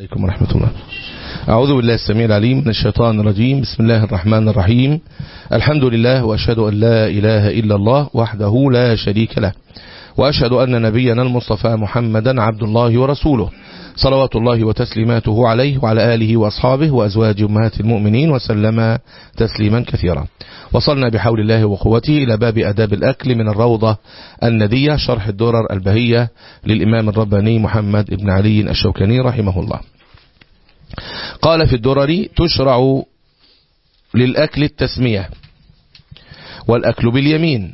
عليكم ورحمة الله أعوذ بالله السميع العليم من الشيطان الرجيم بسم الله الرحمن الرحيم الحمد لله وأشهد أن لا إله إلا الله وحده لا شريك له وأشهد أن نبينا المصطفى محمدا عبد الله ورسوله صلوات الله وتسليماته عليه وعلى آله وأصحابه وأزواج أمهات المؤمنين وسلم تسليما كثيرا وصلنا بحول الله وقوته إلى باب أداب الأكل من الروضة الندية شرح الدرر البهية للإمام الرباني محمد بن علي الشوكاني رحمه الله قال في الدرر تشرع للأكل التسمية والأكل باليمين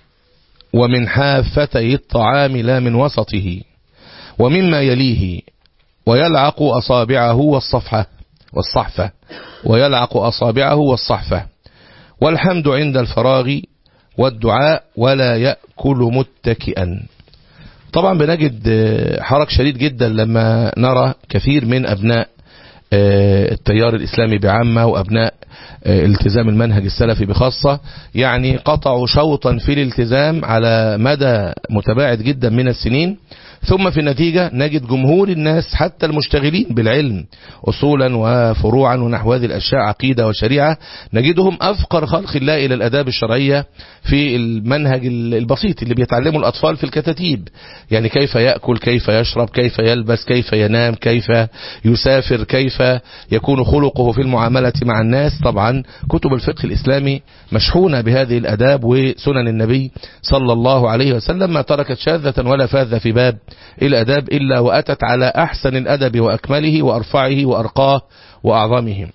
ومن حافتي الطعام لا من وسطه ومما يليه ويلعق أصابعه والصفحة والصحفة ويلعق أصابعه والصحفة والحمد عند الفراغ والدعاء ولا يأكل متكئا طبعا بنجد حرك شديد جدا لما نرى كثير من أبناء التيار الإسلامي بعامة وأبناء التزام المنهج السلفي بخاصة يعني قطعوا شوطا في الالتزام على مدى متباعد جدا من السنين ثم في النتيجة نجد جمهور الناس حتى المشتغلين بالعلم أصولا وفروعا ونحو هذه الأشياء عقيدة وشريعة نجدهم أفقر خلق الله إلى الأداب الشرعية في المنهج البسيط اللي بيتعلمه الأطفال في الكتاتيب يعني كيف يأكل كيف يشرب كيف يلبس كيف ينام كيف يسافر كيف يكون خلقه في المعاملة مع الناس طبعا كتب الفقه الإسلامي مشحونة بهذه الأداب وسنن النبي صلى الله عليه وسلم ما تركت شاذة ولا فاذة في باب الأداب إلا وأتت على أحسن الأدب وأكمله وأرفعه وأرقاه وأعظمه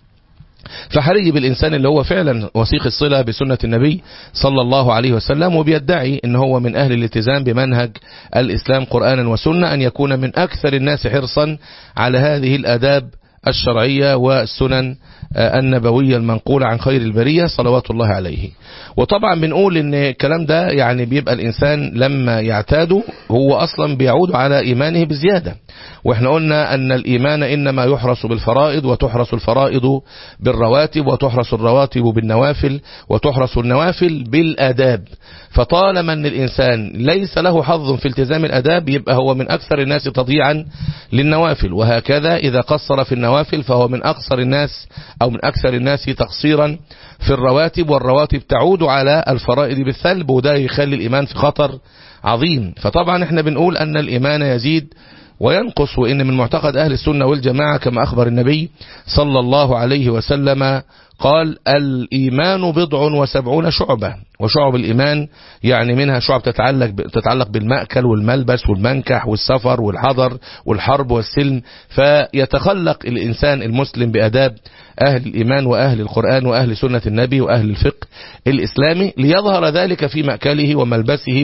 فحري بالإنسان اللي هو فعلا وثيق الصلة بسنة النبي صلى الله عليه وسلم وبيدعي ان هو من أهل الالتزام بمنهج الإسلام قرآنا وسنة أن يكون من أكثر الناس حرصا على هذه الأداب الشرعية والسنن النبوية المنقولة عن خير البرية صلوات الله عليه وطبعا بنقول ان الكلام ده يعني بيبقى الانسان لما يعتاده هو اصلا بيعود على ايمانه بزيادة واحنا قلنا ان الايمان انما يحرس بالفرائض وتحرس الفرائض بالرواتب وتحرس الرواتب بالنوافل وتحرس النوافل بالاداب فطالما ان الانسان ليس له حظ في التزام الاداب يبقى هو من اكثر الناس تضييعا للنوافل وهكذا اذا قصر في النوافل فهو من اقصر الناس او من اكثر الناس تقصيرا في الرواتب والرواتب تعود على الفرائض بالثلب وده يخلي الايمان في خطر عظيم فطبعا احنا بنقول ان الايمان يزيد وينقص وإن من معتقد أهل السنة والجماعة كما أخبر النبي صلى الله عليه وسلم قال الإيمان بضع وسبعون شعبة وشعب الإيمان يعني منها شعب تتعلق تتعلق بالمأكل والملبس والمنكح والسفر والحضر والحرب والسلم فيتخلق الإنسان المسلم بأداب أهل الإيمان وأهل القرآن وأهل سنة النبي وأهل الفقه الإسلامي ليظهر ذلك في مأكله وملبسه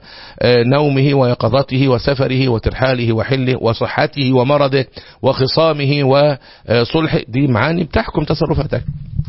ونومه ويقظته وسفره وترحاله وحله وصحته ومرضه وخصامه وصلحه دي معاني بتحكم تصرفاتك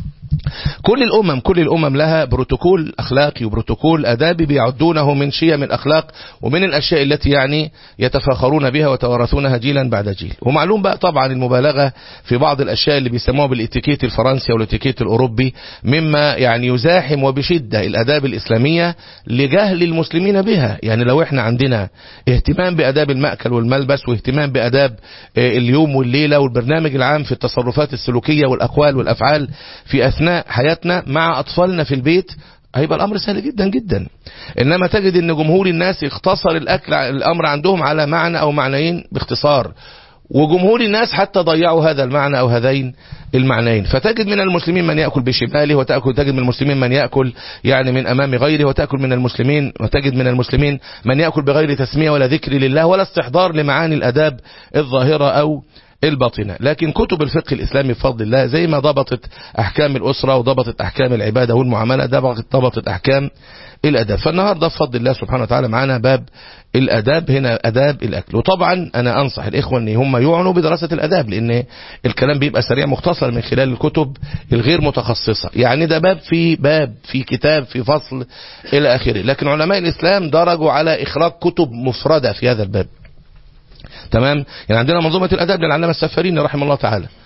كل الأمم كل الأمم لها بروتوكول أخلاقي وبروتوكول أدابي بيعدونه من شيم الأخلاق ومن الأشياء التي يعني يتفاخرون بها وتوارثونها جيلا بعد جيل ومعلوم بقى طبعا المبالغة في بعض الأشياء اللي بيسموها بالاتيكيت الفرنسي أو الاتيكيت الأوروبي مما يعني يزاحم وبشدة الأداب الإسلامية لجهل المسلمين بها يعني لو احنا عندنا اهتمام بأداب المأكل والملبس واهتمام بأداب اليوم والليلة والبرنامج العام في التصرفات السلوكية والأقوال والأفعال في أثناء حياتنا مع أطفالنا في البيت هيبقى الأمر سهل جدا جدا إنما تجد أن جمهور الناس اختصر الأكل الأمر عندهم على معنى أو معنيين باختصار وجمهور الناس حتى ضيعوا هذا المعنى أو هذين المعنيين فتجد من المسلمين من يأكل بشماله وتأكل تجد من المسلمين من يأكل يعني من أمام غيره وتأكل من المسلمين وتجد من المسلمين من يأكل بغير تسمية ولا ذكر لله ولا استحضار لمعاني الأداب الظاهرة أو الباطنة لكن كتب الفقه الإسلامي بفضل الله زي ما ضبطت أحكام الأسرة وضبطت أحكام العبادة والمعاملة ضبطت أحكام الأداب فالنهاردة بفضل الله سبحانه وتعالى معنا باب الأداب هنا أداب الأكل وطبعا أنا أنصح الإخوة أن هم يعنوا بدراسة الأداب لأن الكلام بيبقى سريع مختصر من خلال الكتب الغير متخصصة يعني ده باب في باب في كتاب في فصل إلى آخره لكن علماء الإسلام درجوا على إخراج كتب مفردة في هذا الباب تمام يعني عندنا منظومة الأداب للعلامة السفاريني رحمه الله تعالى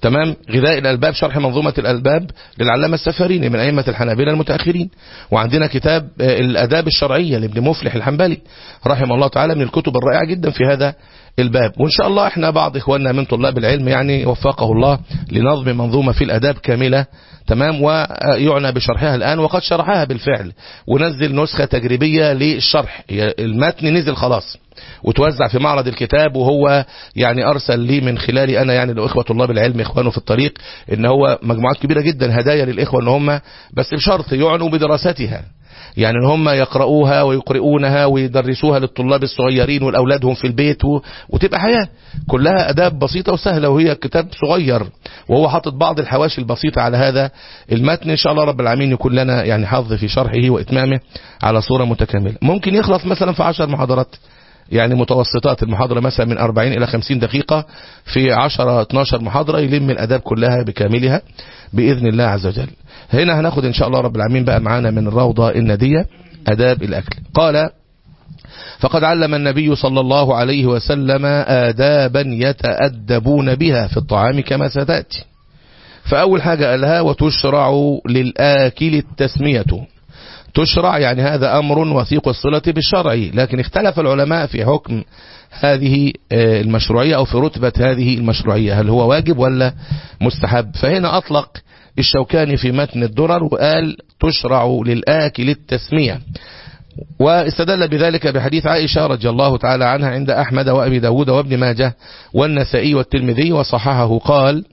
تمام غذاء الألباب شرح منظومة الألباب للعلامة السفاريني من أئمة الحنابلة المتأخرين وعندنا كتاب الأداب الشرعية لابن مفلح الحنبلي رحمه الله تعالى من الكتب الرائعة جدا في هذا الباب وإن شاء الله احنا بعض إخواننا من طلاب العلم يعني وفقه الله لنظم منظومة في الأداب كاملة تمام ويعنى بشرحها الآن وقد شرحها بالفعل ونزل نسخة تجريبية للشرح المتن نزل خلاص وتوزع في معرض الكتاب وهو يعني أرسل لي من خلالي أنا يعني لإخوة طلاب العلم إخوانه في الطريق إن هو مجموعات كبيرة جدا هدايا للإخوة إن هم بس بشرط يعنوا بدراستها يعني ان هم يقرؤوها ويقرؤونها ويدرسوها للطلاب الصغيرين والأولادهم في البيت و... وتبقى حياة كلها أداب بسيطة وسهلة وهي كتاب صغير وهو حاطط بعض الحواشي البسيطة على هذا المتن إن شاء الله رب العالمين يكون لنا يعني حظ في شرحه وإتمامه على صورة متكاملة ممكن يخلص مثلا في عشر محاضرات يعني متوسطات المحاضرة مثلا من 40 إلى 50 دقيقة في 10 12 محاضرة يلم الأداب كلها بكاملها بإذن الله عز وجل هنا هناخد إن شاء الله رب العالمين بقى معانا من الروضة الندية أداب الأكل قال فقد علم النبي صلى الله عليه وسلم آدابا يتأدبون بها في الطعام كما ستأتي فأول حاجة قالها وتشرع للآكل التسمية تشرع يعني هذا أمر وثيق الصلة بالشرع لكن اختلف العلماء في حكم هذه المشروعية أو في رتبة هذه المشروعية هل هو واجب ولا مستحب فهنا أطلق الشوكاني في متن الدرر وقال تشرع للآكل التسمية واستدل بذلك بحديث عائشة رضي الله تعالى عنها عند أحمد وأبي داود وابن ماجه والنسائي والترمذي وصححه قال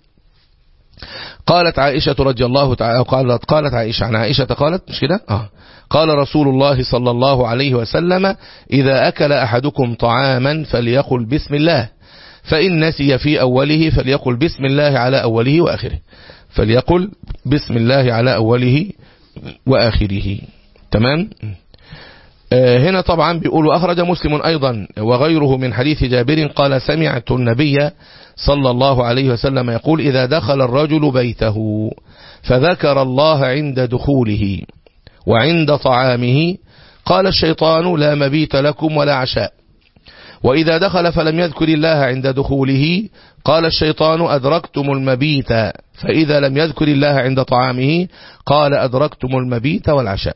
قالت عائشة رضي الله تعالى قالت قالت عائشة عن عائشة قالت مش كده آه قال رسول الله صلى الله عليه وسلم إذا أكل أحدكم طعاما فليقل بسم الله فإن نسي في أوله فليقل بسم الله على أوله وآخره فليقل بسم الله على أوله وآخره تمام هنا طبعا بيقول أخرج مسلم أيضا وغيره من حديث جابر قال سمعت النبي صلى الله عليه وسلم يقول إذا دخل الرجل بيته فذكر الله عند دخوله وعند طعامه قال الشيطان لا مبيت لكم ولا عشاء وإذا دخل فلم يذكر الله عند دخوله قال الشيطان أدركتم المبيت فإذا لم يذكر الله عند طعامه قال أدركتم المبيت والعشاء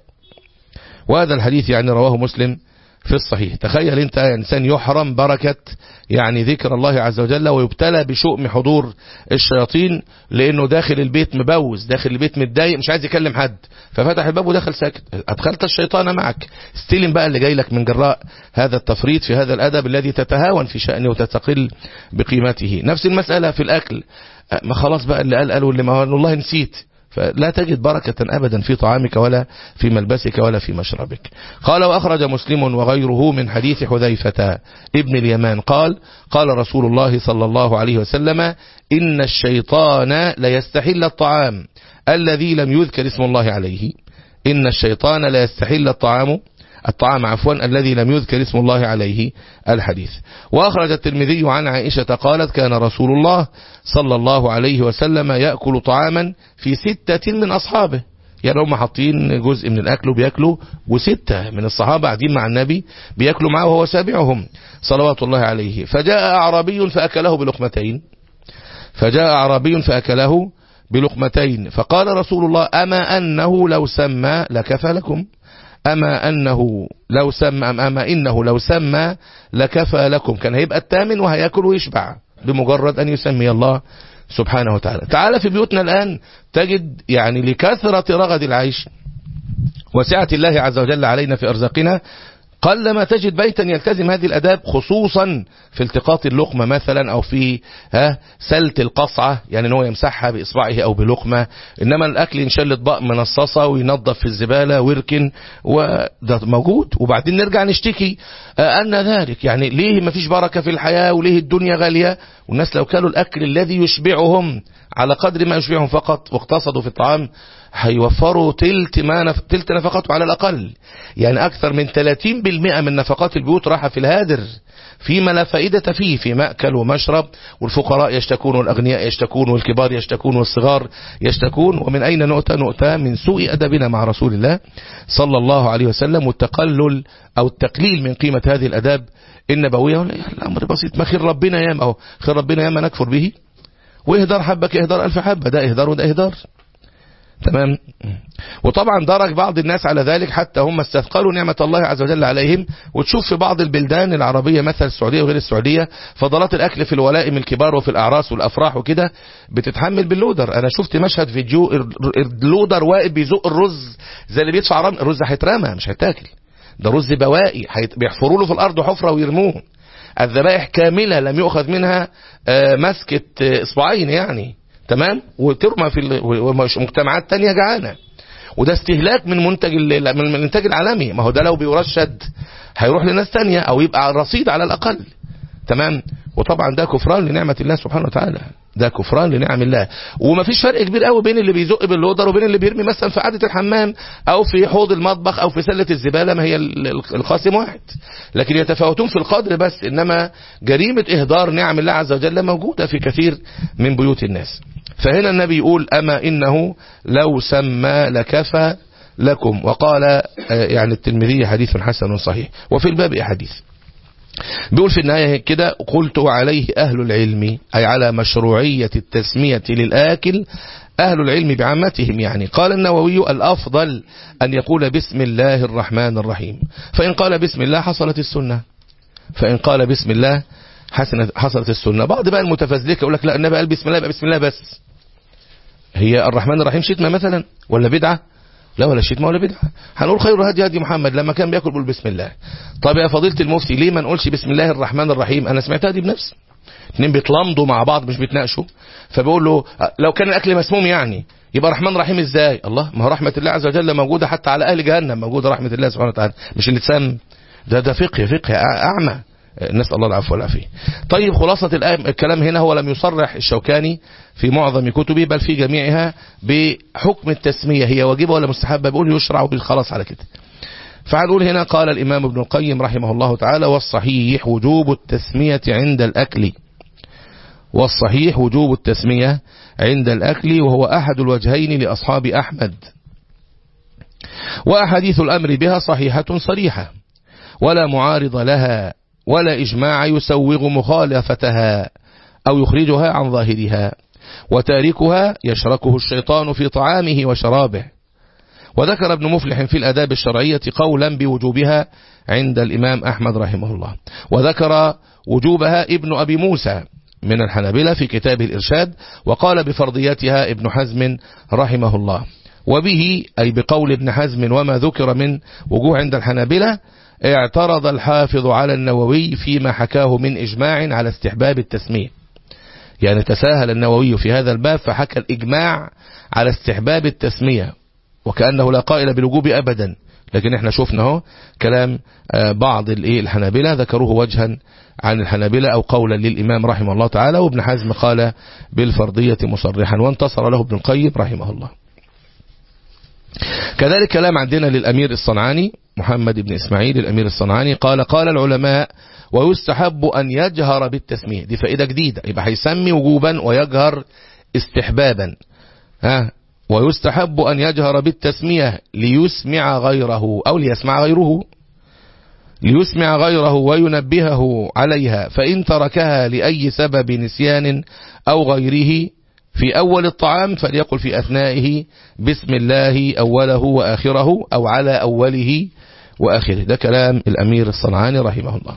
وهذا الحديث يعني رواه مسلم في الصحيح تخيل انت انسان يحرم بركة يعني ذكر الله عز وجل ويبتلى بشؤم حضور الشياطين لانه داخل البيت مبوز داخل البيت متضايق مش عايز يكلم حد ففتح الباب ودخل ساكت ادخلت الشيطان معك استلم بقى اللي جاي لك من جراء هذا التفريط في هذا الادب الذي تتهاون في شأنه وتتقل بقيمته نفس المسألة في الاكل ما خلاص بقى اللي قال قال واللي ما والله نسيت فلا تجد بركة أبدا في طعامك ولا في ملبسك ولا في مشربك قال وأخرج مسلم وغيره من حديث حذيفة ابن اليمان قال قال رسول الله صلى الله عليه وسلم إن الشيطان ليستحل الطعام الذي لم يذكر اسم الله عليه إن الشيطان ليستحل الطعام الطعام عفوا الذي لم يذكر اسم الله عليه الحديث وأخرج الترمذي عن عائشة قالت كان رسول الله صلى الله عليه وسلم يأكل طعاما في ستة من أصحابه يعني هم حاطين جزء من الأكل وبيأكلوا وستة من الصحابة قاعدين مع النبي بيأكلوا معه وهو سابعهم صلوات الله عليه فجاء أعرابي فأكله بلقمتين فجاء أعرابي فأكله بلقمتين فقال رسول الله أما أنه لو سمى لكفى لكم أما أنه لو سمى أما إنه لو سمى لكفى لكم كان هيبقى الثامن وهيأكل ويشبع بمجرد أن يسمي الله سبحانه وتعالى تعالى في بيوتنا الآن تجد يعني لكثرة رغد العيش وسعة الله عز وجل علينا في أرزاقنا قلما تجد بيتا يلتزم هذه الأداب خصوصا في التقاط اللقمة مثلا أو في ها سلت القصعة يعني أنه يمسحها بإصبعه أو بلقمة إنما الأكل ينشل اطباق منصصة وينظف في الزبالة ويركن وده موجود وبعدين نرجع نشتكي أن ذلك يعني ليه ما فيش بركة في الحياة وليه الدنيا غالية والناس لو كانوا الأكل الذي يشبعهم على قدر ما يشبعهم فقط واقتصدوا في الطعام هيوفروا تلت ما نف... تلت نفقاته على الأقل يعني أكثر من 30% من نفقات البيوت راح في الهادر فيما لا فائدة فيه في مأكل ومشرب والفقراء يشتكون والأغنياء يشتكون والكبار يشتكون والصغار يشتكون ومن أين نؤتى نؤتى من سوء أدبنا مع رسول الله صلى الله عليه وسلم والتقلل أو التقليل من قيمة هذه الأداب النبوية الأمر بسيط ما خير ربنا ياما أهو خير ربنا ياما نكفر به واهدار حبك اهدار ألف حبة ده اهدار وده اهدار تمام وطبعا درج بعض الناس على ذلك حتى هم استثقلوا نعمة الله عز وجل عليهم وتشوف في بعض البلدان العربية مثل السعودية وغير السعودية فضلات الأكل في الولائم الكبار وفي الأعراس والأفراح وكده بتتحمل باللودر أنا شفت مشهد فيديو اللودر واقف بيزق الرز زي اللي بيدفع رمل الرز هيترمى مش هيتاكل ده رز بوائي بيحفروا له في الأرض حفرة ويرموه الذبائح كاملة لم يؤخذ منها مسكة إصبعين يعني تمام وترمى في مجتمعات تانية جعانة وده استهلاك من منتج من الانتاج العالمي ما هو ده لو بيرشد هيروح لناس تانية او يبقى رصيد على الاقل تمام وطبعا ده كفران لنعمة الله سبحانه وتعالى ده كفران لنعم الله ومفيش فرق كبير قوي بين اللي بيزق باللودر وبين اللي بيرمي مثلا في قعده الحمام او في حوض المطبخ او في سله الزباله ما هي القاسم واحد لكن يتفاوتون في القدر بس انما جريمه اهدار نعم الله عز وجل موجوده في كثير من بيوت الناس فهنا النبي يقول اما انه لو سمى لكفى لكم وقال يعني الترمذي حديث حسن صحيح وفي الباب احاديث بيقول في النهاية كده قلت عليه أهل العلم أي على مشروعية التسمية للآكل أهل العلم بعامتهم يعني قال النووي الأفضل أن يقول بسم الله الرحمن الرحيم فإن قال بسم الله حصلت السنة فإن قال بسم الله حصلت السنة بعض بقى المتفزلكة يقول لك لا النبي قال بسم الله يبقى بسم الله بس هي الرحمن الرحيم شتمة مثلا ولا بدعة لا ولا شتمة ولا بدعة هنقول خير هدي هدي محمد لما كان بياكل بيقول بسم الله طب يا فضيلة المفتي ليه ما نقولش بسم الله الرحمن الرحيم انا سمعتها دي بنفسي اتنين بيتلمضوا مع بعض مش بيتناقشوا فبيقول له لو كان الاكل مسموم يعني يبقى رحمن رحيم ازاي الله ما هو رحمة الله عز وجل موجودة حتى على اهل جهنم موجودة رحمة الله سبحانه وتعالى مش اللي تسم ده ده فقه فقه اعمى نسأل الله العفو والعافية طيب خلاصة الكلام هنا هو لم يصرح الشوكاني في معظم كتبه بل في جميعها بحكم التسمية هي واجبة ولا مستحبة بيقول يشرع وبالخلاص على كده فهنقول هنا قال الإمام ابن القيم رحمه الله تعالى والصحيح وجوب التسمية عند الأكل والصحيح وجوب التسمية عند الأكل وهو أحد الوجهين لأصحاب أحمد وأحاديث الأمر بها صحيحة صريحة ولا معارض لها ولا إجماع يسوغ مخالفتها أو يخرجها عن ظاهرها وتاركها يشركه الشيطان في طعامه وشرابه وذكر ابن مفلح في الأداب الشرعية قولا بوجوبها عند الإمام أحمد رحمه الله وذكر وجوبها ابن أبي موسى من الحنابلة في كتاب الإرشاد وقال بفرضيتها ابن حزم رحمه الله وبه أي بقول ابن حزم وما ذكر من وجوه عند الحنابلة اعترض الحافظ على النووي فيما حكاه من إجماع على استحباب التسمية يعني تساهل النووي في هذا الباب فحكى الإجماع على استحباب التسمية وكأنه لا قائل بالوجوب أبدا لكن احنا شفنا اهو كلام بعض الحنابلة ذكروه وجها عن الحنابلة أو قولا للإمام رحمه الله تعالى وابن حزم قال بالفرضية مصرحا وانتصر له ابن القيم رحمه الله كذلك كلام عندنا للأمير الصنعاني محمد بن إسماعيل الأمير الصنعاني قال قال العلماء ويستحب أن يجهر بالتسمية دي فائدة جديدة يبقى هيسمي وجوبا ويجهر استحبابا ها ويستحب أن يجهر بالتسمية ليسمع غيره أو ليسمع غيره ليسمع غيره وينبهه عليها فإن تركها لأي سبب نسيان أو غيره في أول الطعام فليقل في أثنائه بسم الله أوله وآخره أو على أوله وآخره ده كلام الأمير الصنعاني رحمه الله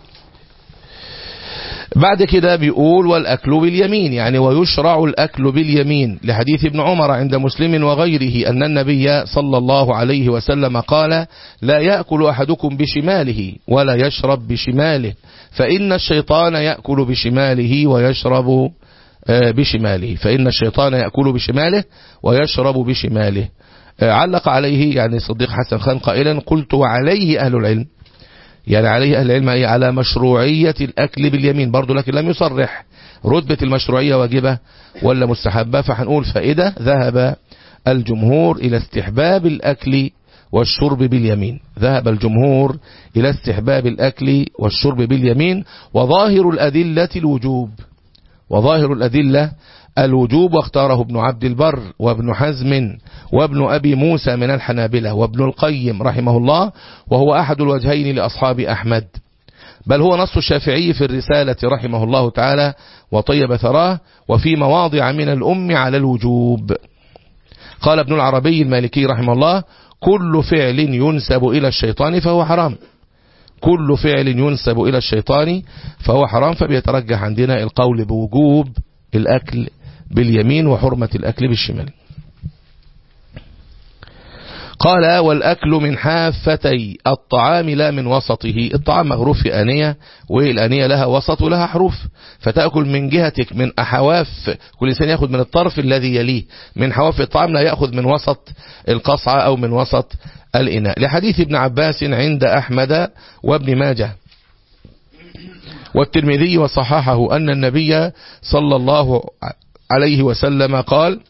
بعد كده بيقول والأكل باليمين يعني ويشرع الأكل باليمين لحديث ابن عمر عند مسلم وغيره أن النبي صلى الله عليه وسلم قال لا يأكل أحدكم بشماله ولا يشرب بشماله فإن الشيطان يأكل بشماله ويشرب بشماله فإن الشيطان يأكل بشماله ويشرب بشماله علق عليه يعني صديق حسن خان قائلا قلت وعليه أهل العلم يعني عليه أهل العلم أي على مشروعية الأكل باليمين برضو لكن لم يصرح رتبة المشروعية واجبة ولا مستحبة فهنقول فائدة ذهب الجمهور إلى استحباب الأكل والشرب باليمين ذهب الجمهور إلى استحباب الأكل والشرب باليمين وظاهر الأدلة الوجوب وظاهر الأدلة الوجوب واختاره ابن عبد البر وابن حزم وابن أبي موسى من الحنابلة وابن القيم رحمه الله وهو أحد الوجهين لأصحاب أحمد بل هو نص الشافعي في الرسالة رحمه الله تعالى وطيب ثراه وفي مواضع من الأم على الوجوب قال ابن العربي المالكي رحمه الله كل فعل ينسب إلى الشيطان فهو حرام كل فعل ينسب إلى الشيطان فهو حرام فبيترجح عندنا القول بوجوب الأكل باليمين وحرمة الأكل بالشمال قال والأكل من حافتي الطعام لا من وسطه الطعام مغروف في آنية والآنية لها وسط ولها حروف فتأكل من جهتك من أحواف كل إنسان يأخذ من الطرف الذي يليه من حواف الطعام لا يأخذ من وسط القصعة أو من وسط الإناء لحديث ابن عباس عند أحمد وابن ماجه والترمذي وصححه أن النبي صلى الله عليه وسلم قال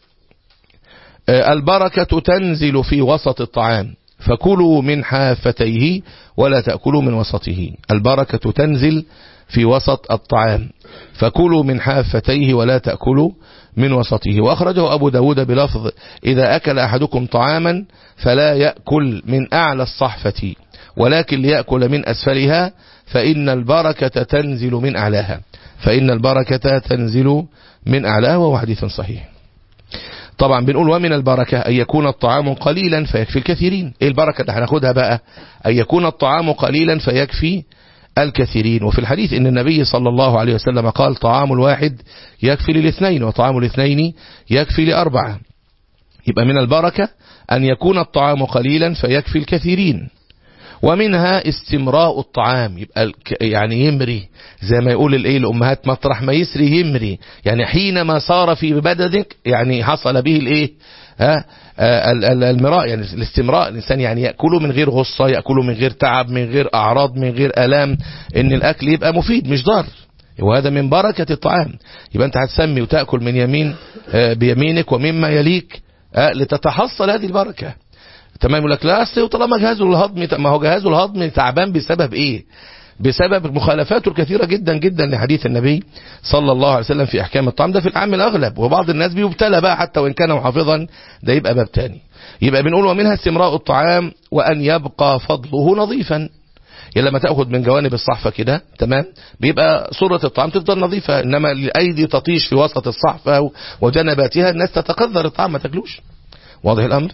البركة تنزل في وسط الطعام فكلوا من حافتيه ولا تأكلوا من وسطه البركة تنزل في وسط الطعام فكلوا من حافتيه ولا تأكلوا من وسطه وأخرجه أبو داود بلفظ إذا أكل أحدكم طعاما فلا يأكل من أعلى الصحفة ولكن ليأكل من أسفلها فإن البركة تنزل من أعلاها فإن البركة تنزل من أعلاها وهو حديث صحيح طبعا بنقول ومن البركة أن يكون الطعام قليلا فيكفي الكثيرين إيه البركة اللي هناخدها بقى أن يكون الطعام قليلا فيكفي الكثيرين وفي الحديث ان النبي صلى الله عليه وسلم قال طعام الواحد يكفي للاثنين وطعام الاثنين يكفي لأربعة يبقى من البركة أن يكون الطعام قليلا فيكفي الكثيرين ومنها استمراء الطعام يبقى يعني يمري زي ما يقول الايه الامهات مطرح ما يسري يمري يعني حينما صار في بدنك يعني حصل به الايه ها المراء يعني الاستمراء الانسان يعني ياكله من غير غصه ياكله من غير تعب من غير اعراض من غير الام ان الاكل يبقى مفيد مش ضار وهذا من بركه الطعام يبقى انت هتسمي وتاكل من يمين بيمينك ومما يليك لتتحصل هذه البركه تمام يقول لك لا اصل طالما جهازه الهضمي ما هو جهازه الهضمي تعبان بسبب ايه بسبب مخالفاته الكثيرة جدا جدا لحديث النبي صلى الله عليه وسلم في أحكام الطعام ده في العام الأغلب وبعض الناس بيبتلى بقى حتى وإن كان محافظا ده يبقى باب تاني يبقى بنقول ومنها استمراء الطعام وأن يبقى فضله نظيفا يعني لما تأخذ من جوانب الصحفة كده تمام بيبقى صورة الطعام تفضل نظيفة إنما الأيدي تطيش في وسط الصحفة وجنباتها الناس تتقذر الطعام ما تاكلوش واضح الأمر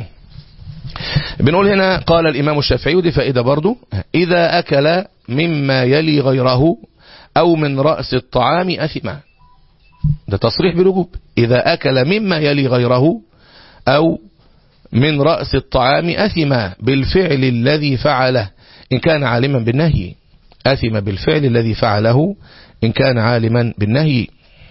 بنقول هنا قال الإمام الشافعي ودي فائدة برضو إذا أكل مما يلي غيره أو من رأس الطعام أثما ده تصريح بالوجوب إذا أكل مما يلي غيره أو من رأس الطعام أثما بالفعل الذي فعله إن كان عالما بالنهي أثم بالفعل الذي فعله إن كان عالما بالنهي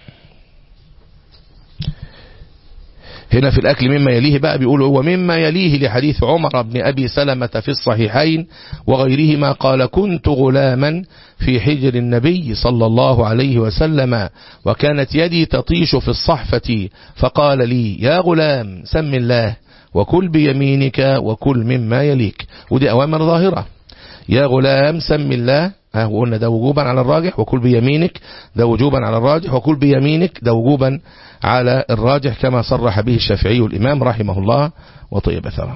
هنا في الأكل مما يليه بقى بيقول هو مما يليه لحديث عمر بن أبي سلمة في الصحيحين وغيرهما قال كنت غلاما في حجر النبي صلى الله عليه وسلم وكانت يدي تطيش في الصحفة فقال لي يا غلام سم الله وكل بيمينك وكل مما يليك ودي أوامر ظاهرة يا غلام سم الله ها وقلنا ده وجوبا على الراجح وكل بيمينك ده وجوبا على الراجح وكل بيمينك ده وجوبا على الراجح كما صرح به الشافعي الإمام رحمه الله وطيب ثرى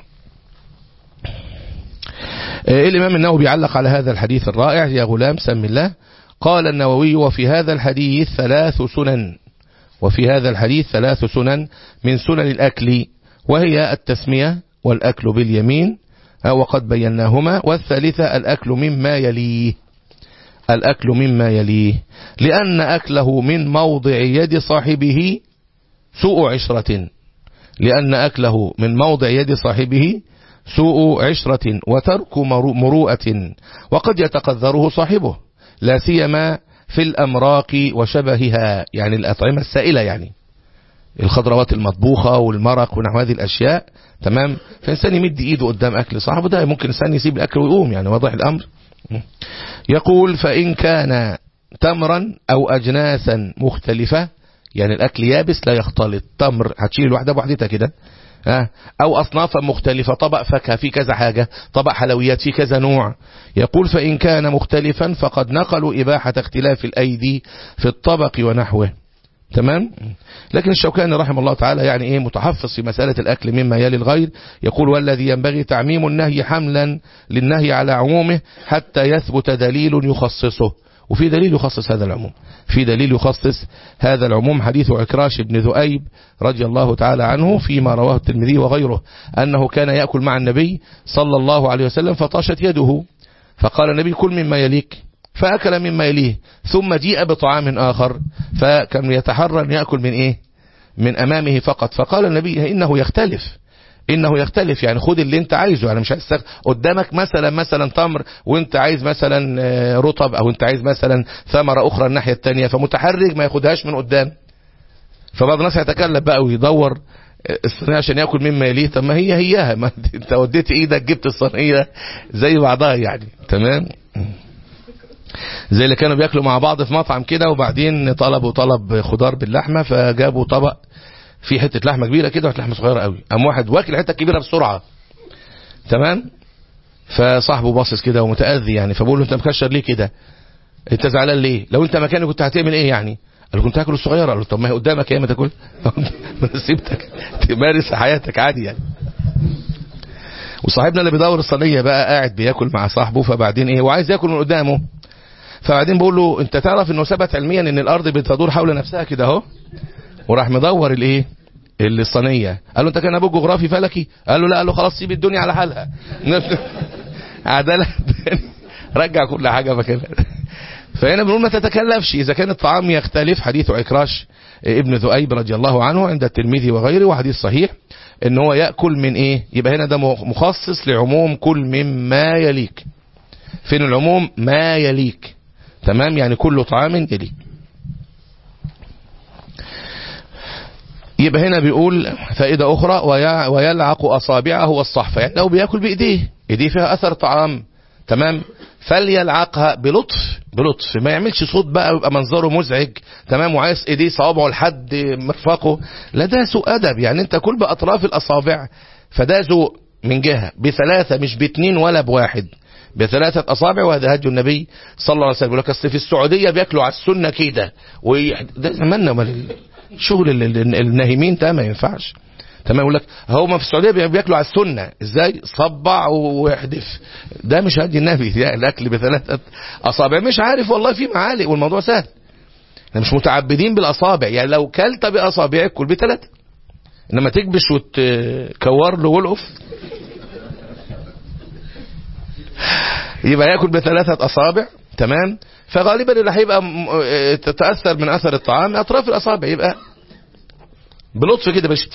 الإمام النووي بيعلق على هذا الحديث الرائع يا غلام سم الله قال النووي وفي هذا الحديث ثلاث سنن وفي هذا الحديث ثلاث سنن من سنن الأكل وهي التسمية والأكل باليمين وقد بيناهما والثالثة الأكل مما يليه الأكل مما يليه لأن أكله من موضع يد صاحبه سوء عشرة لأن أكله من موضع يد صاحبه سوء عشرة وترك مروءة وقد يتقذره صاحبه لا سيما في الأمراق وشبهها يعني الأطعمة السائلة يعني الخضروات المطبوخة والمرق ونحو هذه الأشياء تمام فإنسان يمد إيده قدام أكل صاحبه ده ممكن إنسان يسيب الأكل ويقوم يعني واضح الأمر يقول فإن كان تمرا أو أجناسا مختلفة يعني الأكل يابس لا يختلط تمر هتشيل واحدة بوحدتها كده أو أصنافا مختلفة طبق فاكهة في كذا حاجة طبق حلويات في كذا نوع يقول فإن كان مختلفا فقد نقلوا إباحة اختلاف الأيدي في الطبق ونحوه تمام لكن الشوكاني رحمه الله تعالى يعني ايه متحفظ في مسألة الأكل مما يلي الغير يقول والذي ينبغي تعميم النهي حملا للنهي على عمومه حتى يثبت دليل يخصصه وفي دليل يخصص هذا العموم في دليل يخصص هذا العموم حديث عكراش بن ذؤيب رضي الله تعالى عنه فيما رواه الترمذي وغيره أنه كان يأكل مع النبي صلى الله عليه وسلم فطاشت يده فقال النبي كل مما يليك فأكل مما يليه ثم جيء بطعام آخر فكان يتحرى أن يأكل من إيه من أمامه فقط فقال النبي إنه يختلف انه يختلف يعني خد اللي انت عايزه يعني مش عايز قدامك مثلا مثلا تمر وانت عايز مثلا رطب او انت عايز مثلا ثمرة اخرى الناحية التانية فمتحرج ما ياخدهاش من قدام فبعض الناس يتكلم بقى ويدور الصينية عشان ياكل مما يليه طب ما هي هياها ما انت وديت ايدك جبت الصينية زي بعضها يعني تمام زي اللي كانوا بياكلوا مع بعض في مطعم كده وبعدين طلبوا طلب خضار باللحمة فجابوا طبق في حتة لحمة كبيرة كده وحتة لحمة صغيرة قوي قام واحد واكل الحتة الكبيرة بسرعة تمام فصاحبه باصص كده ومتأذي يعني فبقول له انت مكشر ليه كده انت زعلان ليه لو انت مكاني كنت هتعمل ايه يعني قال له كنت هاكل الصغيرة قال له طب ما هي قدامك ايه ما تاكل سيبتك تمارس حياتك عادي يعني وصاحبنا اللي بيدور الصينية بقى قاعد بياكل مع صاحبه فبعدين ايه وعايز ياكل من قدامه فبعدين بقول له انت تعرف انه ثبت علميا ان الارض بتدور حول نفسها كده اهو وراح مدور الايه الصينيه قال له انت كان ابوك جغرافي فلكي قال له لا قال له خلاص سيب الدنيا على حالها عداله رجع كل حاجه مكانها فهنا بنقول ما تتكلفش اذا كان الطعام يختلف حديث عكراش ابن ذؤيب رضي الله عنه عند الترمذي وغيره وحديث صحيح ان هو ياكل من ايه يبقى هنا ده مخصص لعموم كل مما يليك فين العموم ما يليك تمام يعني كل طعام يليك يبقى هنا بيقول فائدة أخرى ويلعق أصابعه والصحفة يعني لو بياكل بإيديه إيديه فيها أثر طعام تمام فليلعقها بلطف بلطف ما يعملش صوت بقى ويبقى منظره مزعج تمام وعايز ايديه صوابعه لحد مرفقه لا ده سوء ادب يعني انت كل باطراف الاصابع فده ذوق من جهه بثلاثه مش باثنين ولا بواحد بثلاثة أصابع وهذا هدي النبي صلى الله عليه وسلم يقول لك أصل في السعودية بياكلوا على السنة كده ده زماننا شغل الناهمين ده ما ينفعش تمام يقول لك هما في السعوديه بياكلوا على السنه ازاي صبع واحدف ده مش هدي النبي يعني الاكل بثلاثه اصابع مش عارف والله في معالق والموضوع سهل احنا مش متعبدين بالاصابع يعني لو كلت باصابعك كل بثلاثه انما تكبش وتكور له والقف يبقى ياكل بثلاثه اصابع تمام فغالبا اللي هيبقى تتاثر من اثر الطعام اطراف الاصابع يبقى بلطف كده بس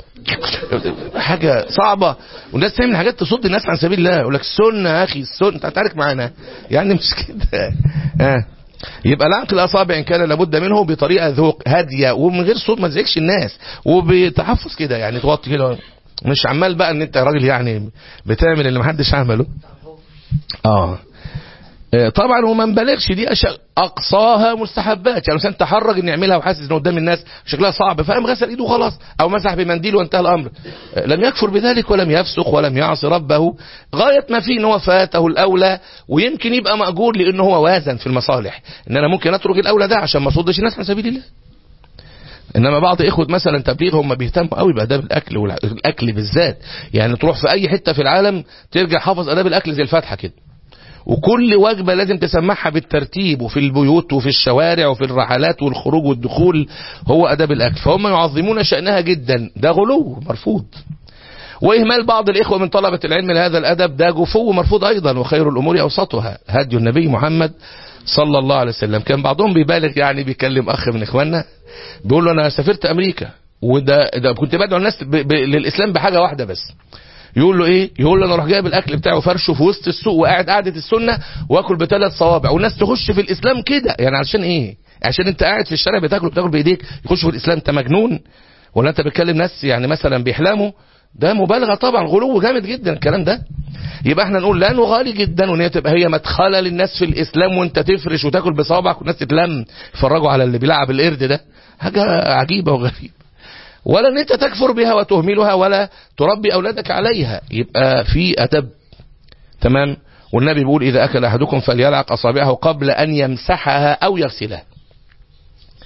حاجة صعبة والناس تعمل حاجات تصد الناس عن سبيل الله يقول لك السنة يا أخي السنة أنت هتعارك معانا يعني مش كده آه. يبقى لعق الأصابع إن كان لابد منه بطريقة ذوق هادية ومن غير صوت ما تزعجش الناس وبتحفظ كده يعني توطي كده مش عمال بقى ان انت راجل يعني بتعمل اللي محدش عمله اه طبعا وما نبالغش دي اشياء اقصاها مستحبات يعني مثلا تحرج ان يعملها وحاسس ان قدام الناس شكلها صعب فقام غسل ايده وخلاص او مسح بمنديل وانتهى الامر لم يكفر بذلك ولم يفسق ولم يعصي ربه غايه ما فيه ان هو فاته الاولى ويمكن يبقى ماجور لان هو وازن في المصالح ان انا ممكن اترك الاولى ده عشان ما اصدش الناس عن سبيل الله انما بعض اخوه مثلا تبليغ هم بيهتموا قوي باداب الاكل والاكل بالذات يعني تروح في اي حته في العالم ترجع حافظ اداب الاكل زي الفاتحه كده وكل وجبة لازم تسمعها بالترتيب وفي البيوت وفي الشوارع وفي الرحلات والخروج والدخول هو أداب الأكل فهم يعظمون شأنها جدا ده غلو مرفوض وإهمال بعض الإخوة من طلبة العلم لهذا الأدب ده جفو مرفوض أيضا وخير الأمور أوسطها هدي النبي محمد صلى الله عليه وسلم كان بعضهم بيبالغ يعني بيكلم أخ من إخواننا بيقول له أنا سافرت أمريكا وده ده كنت بدعو الناس ب ب للإسلام بحاجة واحدة بس يقول له ايه يقول له انا اروح جايب الاكل بتاعه فرشه في وسط السوق وقاعد قعده السنه واكل بثلاث صوابع والناس تخش في الاسلام كده يعني علشان ايه عشان انت قاعد في الشارع بتاكل بتاكل بايديك يخش في الاسلام انت مجنون ولا انت بتكلم ناس يعني مثلا بيحلموا ده مبالغه طبعا غلو جامد جدا الكلام ده يبقى احنا نقول لا نغالي جدا وان هي تبقى هي مدخله للناس في الاسلام وانت تفرش وتاكل بصوابعك والناس تتلم يتفرجوا على اللي بيلعب القرد ده حاجه عجيبه وغريبه ولا ان انت تكفر بها وتهملها ولا تربي اولادك عليها يبقى في ادب تمام والنبي بيقول اذا اكل احدكم فليلعق اصابعه قبل ان يمسحها او يغسلها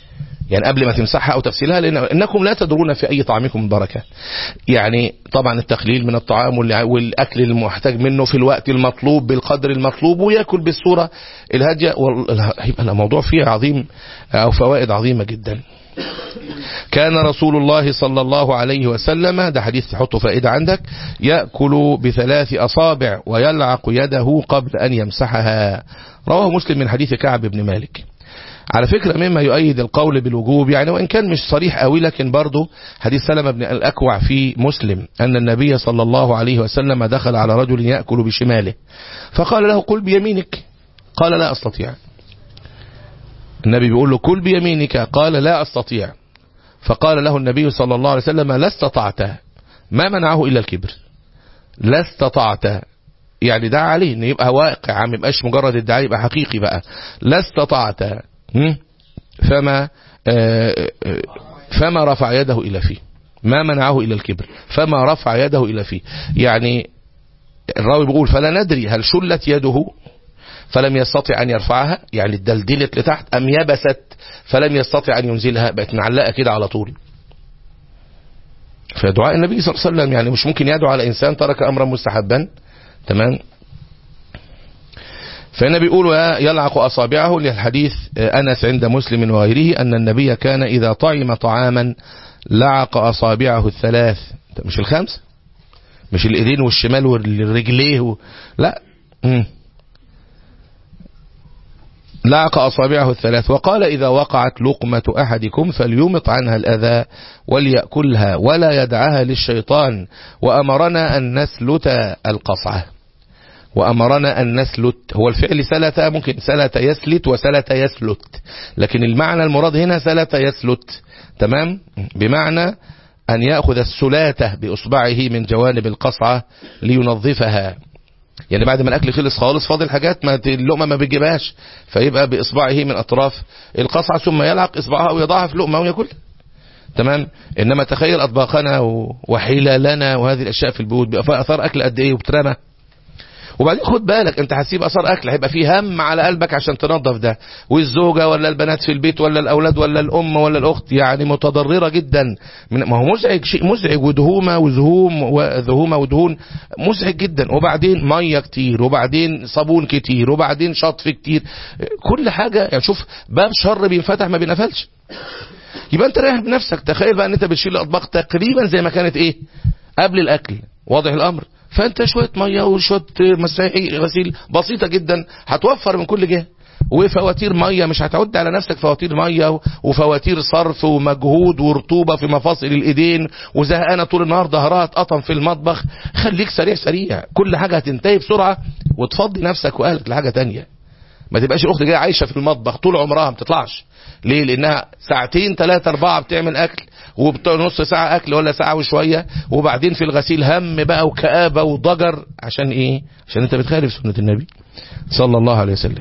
يعني قبل ما تمسحها أو تغسلها لأن إنكم لا تدرون في أي طعامكم البركة يعني طبعا التقليل من الطعام والأكل المحتاج منه في الوقت المطلوب بالقدر المطلوب ويأكل بالصورة الهادية هيبقى الموضوع فيه عظيم أو فوائد عظيمة جدا كان رسول الله صلى الله عليه وسلم ده حديث تحطه فائدة عندك يأكل بثلاث أصابع ويلعق يده قبل أن يمسحها رواه مسلم من حديث كعب بن مالك على فكرة مما يؤيد القول بالوجوب يعني وإن كان مش صريح قوي لكن برضه حديث سلمة بن الأكوع في مسلم أن النبي صلى الله عليه وسلم دخل على رجل يأكل بشماله فقال له قل بيمينك قال لا أستطيع النبي بيقول له كل بيمينك قال لا أستطيع فقال له النبي صلى الله عليه وسلم لا استطعت ما منعه إلا الكبر لا استطعت يعني دعا عليه ان يبقى واقع ما يبقاش مجرد ادعاء يبقى حقيقي بقى لا استطعت فما فما رفع يده إلى فيه ما منعه إلى الكبر فما رفع يده إلى فيه يعني الراوي بيقول فلا ندري هل شلت يده فلم يستطع أن يرفعها يعني الدلدلت لتحت أم يبست فلم يستطع أن ينزلها بقت معلقة كده على طول فدعاء النبي صلى الله عليه وسلم يعني مش ممكن يدعو على إنسان ترك أمرا مستحبا تمام فالنبي يقول يلعق أصابعه للحديث أنس عند مسلم وغيره أن النبي كان إذا طعم طعاما لعق أصابعه الثلاث مش الخمس مش الإيدين والشمال والرجليه و... لا مم. لعق أصابعه الثلاث وقال إذا وقعت لقمة أحدكم فليمط عنها الأذى وليأكلها ولا يدعها للشيطان وأمرنا أن نسلت القصعة وأمرنا أن نسلت هو الفعل سلت ممكن سلت يسلت وسلت يسلت لكن المعنى المراد هنا سلت يسلت تمام بمعنى أن يأخذ السلاتة بإصبعه من جوانب القصعة لينظفها يعني بعد ما الاكل خلص خالص فاضل حاجات ما اللقمه ما بتجيبهاش فيبقى باصبعه من اطراف القصعه ثم يلعق اصبعها ويضعها في لقمه وياكلها تمام انما تخيل اطباقنا وحلالنا وهذه الاشياء في البيوت بيبقى فيها اثار اكل قد ايه وبترمى وبعدين خد بالك انت هتسيب اثار اكل هيبقى فيه هم على قلبك عشان تنظف ده والزوجه ولا البنات في البيت ولا الاولاد ولا الام ولا الاخت يعني متضرره جدا من ما هو مزعج شيء مزعج ودهومه وزهوم وذهومه ودهون مزعج جدا وبعدين ميه كتير وبعدين صابون كتير وبعدين شطف كتير كل حاجه يعني شوف باب شر بينفتح ما بينقفلش يبقى انت رايح بنفسك تخيل بقى ان انت بتشيل الاطباق تقريبا زي ما كانت ايه قبل الاكل واضح الامر فانت شويه ميه وشويه مساحي غسيل بسيطه جدا هتوفر من كل جهه وفواتير ميه مش هتعد على نفسك فواتير ميه وفواتير صرف ومجهود ورطوبه في مفاصل الايدين وزهقانه طول النهار ظهرها اتقطم في المطبخ خليك سريع سريع كل حاجه هتنتهي بسرعه وتفضي نفسك واهلك لحاجه تانية ما تبقاش الاخت جايه عايشه في المطبخ طول عمرها ما بتطلعش ليه لانها ساعتين ثلاثة اربعة بتعمل اكل وبنص ساعة اكل ولا ساعة وشوية وبعدين في الغسيل هم بقى وكآبة وضجر عشان ايه عشان انت بتخالف سنة النبي صلى الله عليه وسلم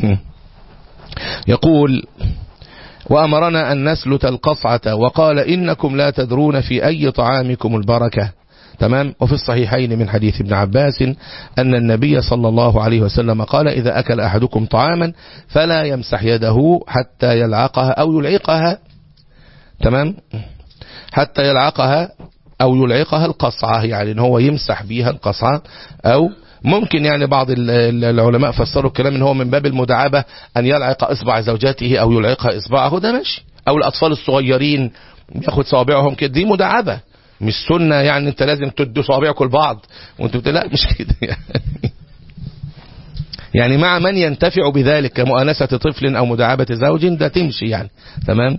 يقول وأمرنا أن نسلت القصعة وقال إنكم لا تدرون في أي طعامكم البركة تمام وفي الصحيحين من حديث ابن عباس أن النبي صلى الله عليه وسلم قال إذا أكل أحدكم طعاما فلا يمسح يده حتى يلعقها أو يلعقها تمام حتى يلعقها أو يلعقها القصعة يعني ان هو يمسح بيها القصعة أو ممكن يعني بعض العلماء فسروا الكلام ان هو من باب المداعبة أن يلعق إصبع زوجاته أو يلعقها إصبعه ده ماشي أو الأطفال الصغيرين ياخد صوابعهم كده دي مداعبة مش سنة يعني انت لازم تدوا صوابعكم لبعض وانت بتقول لا مش كده يعني يعني مع من ينتفع بذلك كمؤانسة طفل أو مداعبة زوج ده تمشي يعني تمام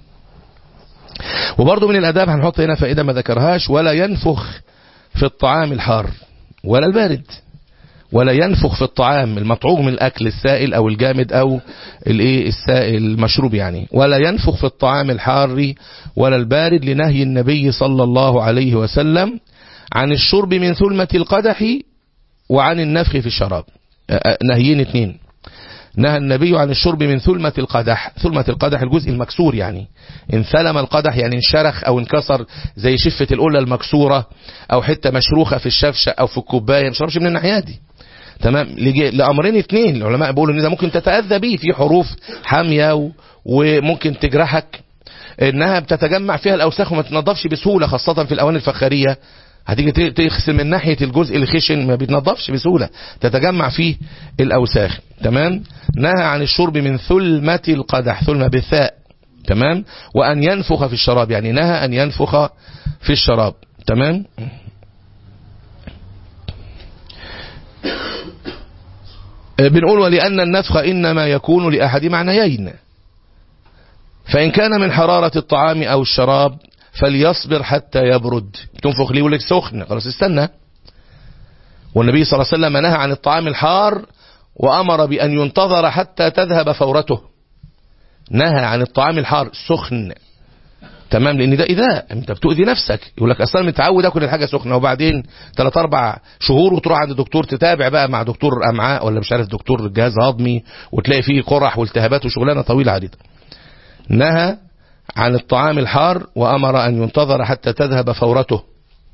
وبرضه من الأداب هنحط هنا فائدة ما ذكرهاش ولا ينفخ في الطعام الحار ولا البارد ولا ينفخ في الطعام المطعوم من الأكل السائل أو الجامد أو الايه السائل المشروب يعني ولا ينفخ في الطعام الحار ولا البارد لنهي النبي صلى الله عليه وسلم عن الشرب من ثلمة القدح وعن النفخ في الشراب نهيين اتنين نهى النبي عن الشرب من ثلمة القدح ثلمة القدح الجزء المكسور يعني ان ثلم القدح يعني انشرخ او انكسر زي شفة القلة المكسورة او حتة مشروخة في الشفشة او في الكوباية مش شربش من الناحية دي تمام لأمرين اثنين العلماء بيقولوا ان ده ممكن تتأذى به في حروف حامية وممكن تجرحك انها بتتجمع فيها الاوساخ وما تنضفش بسهوله خاصه في الاواني الفخاريه هتيجي تغسل من ناحيه الجزء الخشن ما بيتنضفش بسهوله تتجمع فيه الاوساخ تمام نهى عن الشرب من ثلمه القدح ثلمه بالثاء تمام وان ينفخ في الشراب يعني نهى ان ينفخ في الشراب تمام بنقول ولأن النفخ إنما يكون لأحد معنيين فإن كان من حرارة الطعام أو الشراب فليصبر حتى يبرد تنفخ لي يقول لك سخن خلاص استنى والنبي صلى الله عليه وسلم نهى عن الطعام الحار وأمر بأن ينتظر حتى تذهب فورته نهى عن الطعام الحار سخن تمام لان ده اذا انت بتؤذي نفسك يقول لك اصلا متعود اكل الحاجه سخنه وبعدين 3 4 شهور وتروح عند دكتور تتابع بقى مع دكتور امعاء ولا مش عارف دكتور جهاز هضمي وتلاقي فيه قرح والتهابات وشغلانه طويله عريضه نهى عن الطعام الحار وامر ان ينتظر حتى تذهب فورته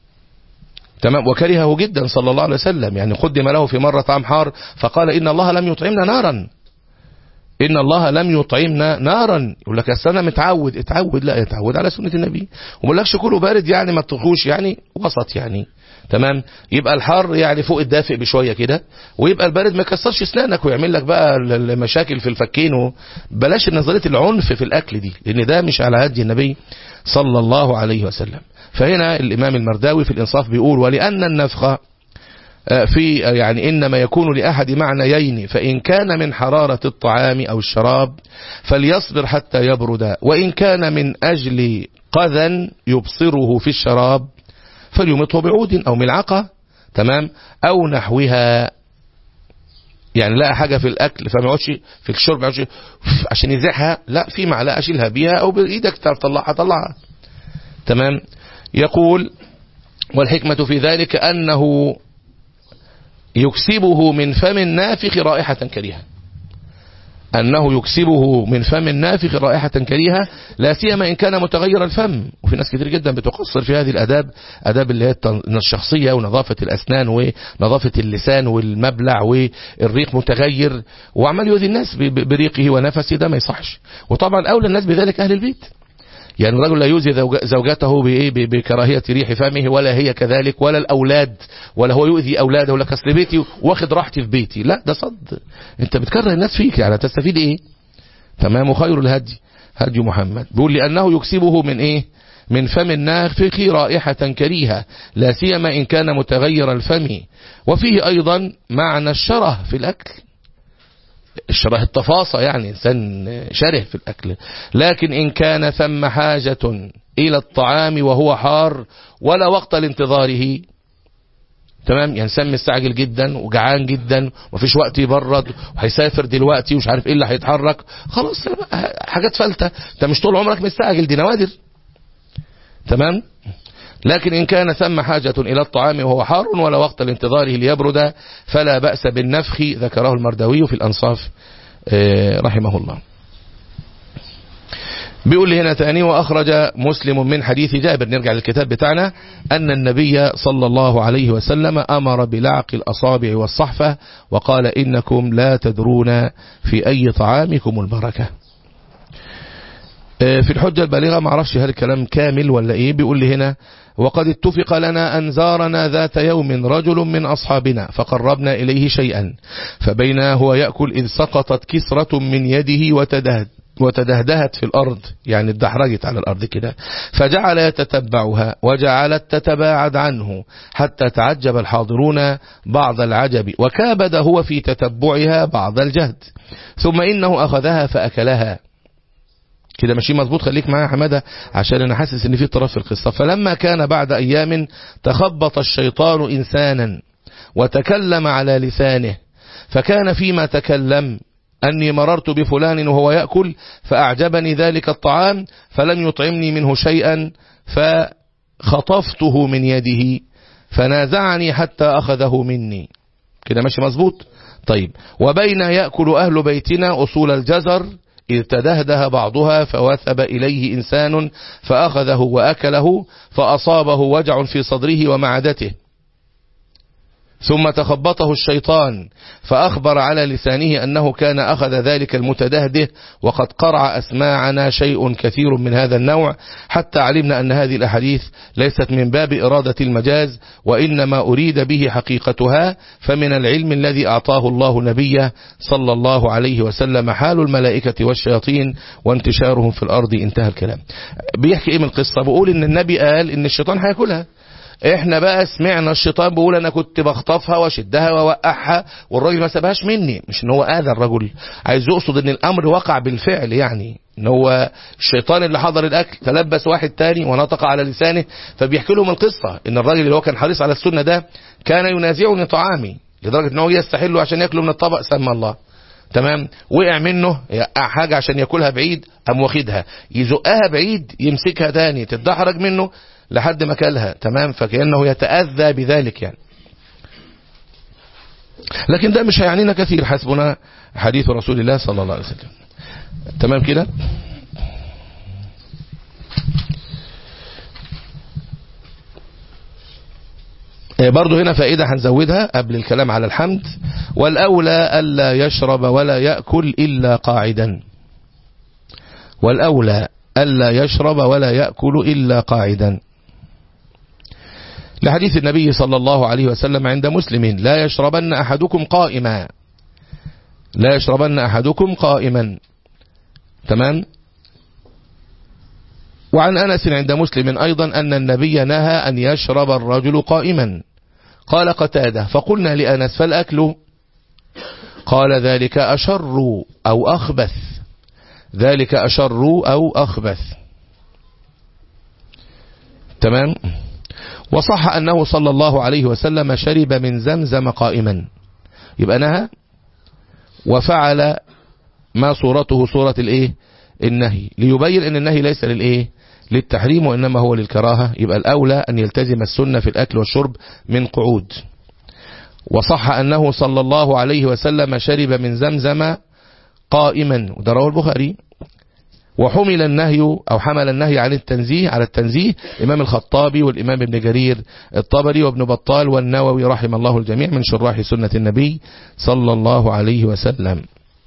تمام وكرهه جدا صلى الله عليه وسلم يعني قدم له في مره طعام حار فقال ان الله لم يطعمنا نارا إن الله لم يطعمنا نارا يقول لك أصل أنا متعود اتعود لا اتعود على سنة النبي وما لكش كله بارد يعني ما تطخوش يعني وسط يعني تمام يبقى الحار يعني فوق الدافئ بشوية كده ويبقى البارد ما يكسرش اسنانك ويعمل لك بقى المشاكل في الفكين بلاش نظرية العنف في الأكل دي لأن ده مش على هدي النبي صلى الله عليه وسلم فهنا الإمام المرداوي في الإنصاف بيقول ولأن النفخ في يعني إنما يكون لأحد معنيين فإن كان من حرارة الطعام أو الشراب فليصبر حتى يبرد وإن كان من أجل قذى يبصره في الشراب فليمطه بعود أو ملعقة تمام أو نحوها يعني لا حاجة في الأكل فما يقعدش في الشرب يقعدش عشان يزيحها لا في معلقة شيلها بيها أو بإيدك تطلعها طلعها تمام يقول والحكمة في ذلك أنه يكسبه من فم النافخ رائحة كريهة أنه يكسبه من فم النافخ رائحة كريهة لا سيما إن كان متغير الفم وفي ناس كتير جدا بتقصر في هذه الأداب أداب اللي هي الشخصية ونظافة الأسنان ونظافة اللسان والمبلع والريق متغير وعمال يؤذي الناس بريقه ونفسه ده ما يصحش وطبعا أولى الناس بذلك أهل البيت يعني الرجل لا يؤذي زوجته بإيه بكراهية ريح فمه ولا هي كذلك ولا الأولاد ولا هو يؤذي أولاده ولا كسر بيتي واخد راحتي في بيتي لا ده صد انت بتكره الناس فيك يعني تستفيد ايه تمام خير الهدي هدي محمد بيقول لأنه يكسبه من ايه من فم النافخ رائحة كريهة لا سيما إن كان متغير الفم وفيه أيضا معنى الشره في الأكل شبه التفاصة يعني إنسان شره في الأكل لكن إن كان ثم حاجة إلى الطعام وهو حار ولا وقت لانتظاره تمام يعني إنسان مستعجل جدا وجعان جدا ومفيش وقت يبرد وهيسافر دلوقتي ومش عارف ايه اللي هيتحرك خلاص حاجات فلتة انت مش طول عمرك مستعجل دي نوادر تمام لكن إن كان ثم حاجة إلى الطعام وهو حار ولا وقت لانتظاره ليبرد فلا بأس بالنفخ ذكره المردوي في الأنصاف رحمه الله بيقول لي هنا ثاني وأخرج مسلم من حديث جابر نرجع للكتاب بتاعنا أن النبي صلى الله عليه وسلم أمر بلعق الأصابع والصحفة وقال إنكم لا تدرون في أي طعامكم البركة في الحجة البالغة ما اعرفش هل الكلام كامل ولا ايه بيقول لي هنا وقد اتفق لنا أن زارنا ذات يوم رجل من أصحابنا فقربنا إليه شيئا فبينا هو يأكل إذ سقطت كسرة من يده وتدهد وتدهدهت في الأرض يعني اتدحرجت على الأرض كده فجعل يتتبعها وجعلت تتباعد عنه حتى تعجب الحاضرون بعض العجب وكابد هو في تتبعها بعض الجهد ثم إنه أخذها فأكلها كده ماشي مظبوط خليك معايا يا حماده عشان انا حاسس ان في طرف في القصه فلما كان بعد ايام تخبط الشيطان انسانا وتكلم على لسانه فكان فيما تكلم أني مررت بفلان وهو يأكل فأعجبني ذلك الطعام فلم يطعمني منه شيئا فخطفته من يده فنازعني حتى أخذه مني كده ماشي مظبوط طيب وبين يأكل أهل بيتنا أصول الجزر إذ تدهده بعضها فوثب إليه إنسان فأخذه وأكله فأصابه وجع في صدره ومعدته ثم تخبطه الشيطان فأخبر على لسانه أنه كان أخذ ذلك المتدهده وقد قرع أسماعنا شيء كثير من هذا النوع حتى علمنا أن هذه الأحاديث ليست من باب إرادة المجاز وإنما أريد به حقيقتها فمن العلم الذي أعطاه الله نبيه صلى الله عليه وسلم حال الملائكة والشياطين وانتشارهم في الأرض انتهى الكلام بيحكي إيه من القصة بقول إن النبي قال إن الشيطان هياكلها احنا بقى سمعنا الشيطان بيقول انا كنت بخطفها واشدها واوقعها والراجل ما سابهاش مني مش ان هو اذى الرجل عايز يقصد ان الامر وقع بالفعل يعني ان هو الشيطان اللي حضر الاكل تلبس واحد تاني ونطق على لسانه فبيحكي لهم القصه ان الراجل اللي هو كان حريص على السنه ده كان ينازعني طعامي لدرجه ان هو يستحله عشان ياكله من الطبق سمى الله تمام وقع منه يقع حاجة عشان ياكلها بعيد قام واخدها يزقها بعيد يمسكها تاني تتدحرج منه لحد ما كلها تمام فكأنه يتأذى بذلك يعني لكن ده مش هيعنينا كثير حسبنا حديث رسول الله صلى الله عليه وسلم تمام كده برضو هنا فائدة هنزودها قبل الكلام على الحمد والأولى ألا يشرب ولا يأكل إلا قاعدا والأولى ألا يشرب ولا يأكل إلا قاعدا لحديث النبي صلى الله عليه وسلم عند مسلم لا يشربن أحدكم قائما لا يشربن أحدكم قائما تمام وعن أنس عند مسلم أيضا أن النبي نهى أن يشرب الرجل قائما قال قتاده فقلنا لأنس فالأكل قال ذلك أشر أو أخبث ذلك أشر أو أخبث تمام وصح أنه صلى الله عليه وسلم شرب من زمزم قائما يبقى نهى وفعل ما صورته صورة الايه النهي ليبين ان النهي ليس للايه للتحريم وانما هو للكراهة يبقى الاولى ان يلتزم السنة في الاكل والشرب من قعود وصح انه صلى الله عليه وسلم شرب من زمزم قائما وده رواه البخاري وحمل النهي أو حمل النهي عن التنزيه على التنزيه إمام الخطابي والإمام ابن جرير الطبري وابن بطال والنووي رحم الله الجميع من شراح سنة النبي صلى الله عليه وسلم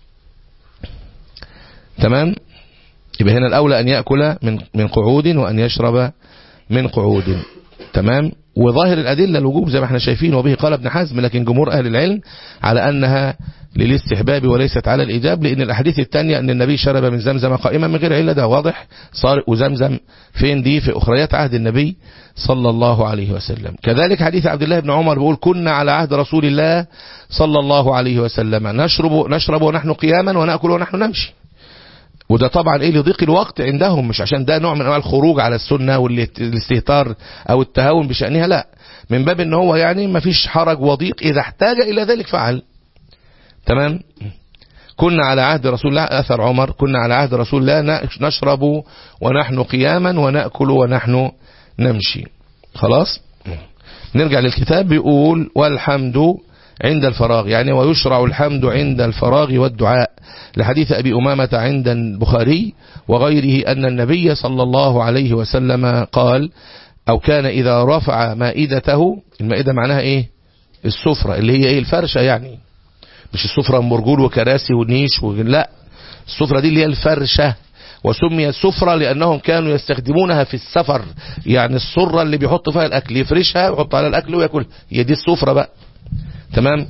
تمام يبقى هنا الأولى أن يأكل من من قعود وأن يشرب من قعود تمام وظاهر الأدلة الوجوب زي ما احنا شايفين وبه قال ابن حزم لكن جمهور أهل العلم على أنها للاستحباب وليست على الإيجاب لأن الأحاديث الثانية أن النبي شرب من زمزم قائما من غير علة ده واضح صار وزمزم فين دي في أخريات عهد النبي صلى الله عليه وسلم كذلك حديث عبد الله بن عمر بيقول كنا على عهد رسول الله صلى الله عليه وسلم نشرب نشرب ونحن قياما ونأكل ونحن نمشي وده طبعا ايه لضيق الوقت عندهم مش عشان ده نوع من انواع الخروج على السنة والاستهتار او التهاون بشأنها لا من باب ان هو يعني ما فيش حرج وضيق اذا احتاج الى ذلك فعل تمام كنا على عهد رسول الله اثر عمر كنا على عهد رسول الله نشرب ونحن قياما ونأكل ونحن نمشي خلاص نرجع للكتاب بيقول والحمد عند الفراغ يعني ويشرع الحمد عند الفراغ والدعاء لحديث أبي أمامة عند البخاري وغيره أن النبي صلى الله عليه وسلم قال أو كان إذا رفع مائدته المائدة معناها إيه السفرة اللي هي إيه الفرشة يعني مش السفرة مرجول وكراسي ونيش لا السفرة دي اللي هي الفرشة وسمي سفرة لأنهم كانوا يستخدمونها في السفر يعني السرة اللي بيحط فيها الأكل يفرشها ويحط على الأكل ويأكل هي دي السفرة بقى تمام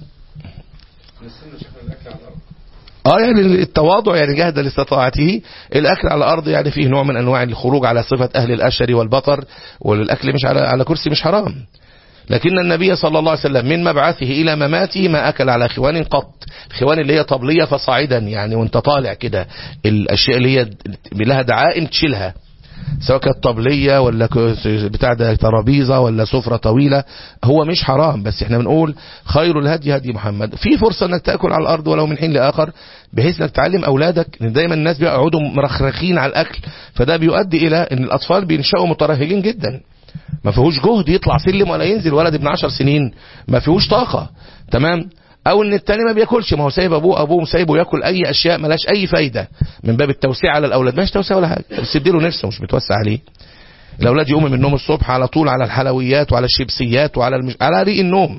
اه يعني التواضع يعني جهد لاستطاعته الاكل على الارض يعني فيه نوع من انواع الخروج على صفة اهل الاشر والبطر والاكل مش على على كرسي مش حرام لكن النبي صلى الله عليه وسلم من مبعثه الى مماته ما اكل على خوان قط الخوان اللي هي طبلية فصاعدا يعني وانت طالع كده الاشياء اللي هي لها دعائم تشيلها سواء كانت طبلية ولا بتاع ده ترابيزة ولا سفرة طويلة هو مش حرام بس احنا بنقول خير الهدي هدي محمد في فرصة انك تأكل على الارض ولو من حين لآخر بحيث انك تعلم اولادك ان دايما الناس بيقعدوا مرخرخين على الاكل فده بيؤدي الى ان الاطفال بينشأوا مترهلين جدا ما فيهوش جهد يطلع سلم ولا ينزل ولد ابن عشر سنين ما فيهوش طاقة تمام او ان التاني ما بياكلش ما هو سايب ابوه ابوه سايبه ياكل اي اشياء ملاش اي فايدة من باب التوسيع على الاولاد مش توسيع ولا حاجة بس اديله نفسه مش بتوسع عليه الاولاد يقوموا من النوم الصبح على طول على الحلويات وعلى الشيبسيات وعلى المش... على ريق النوم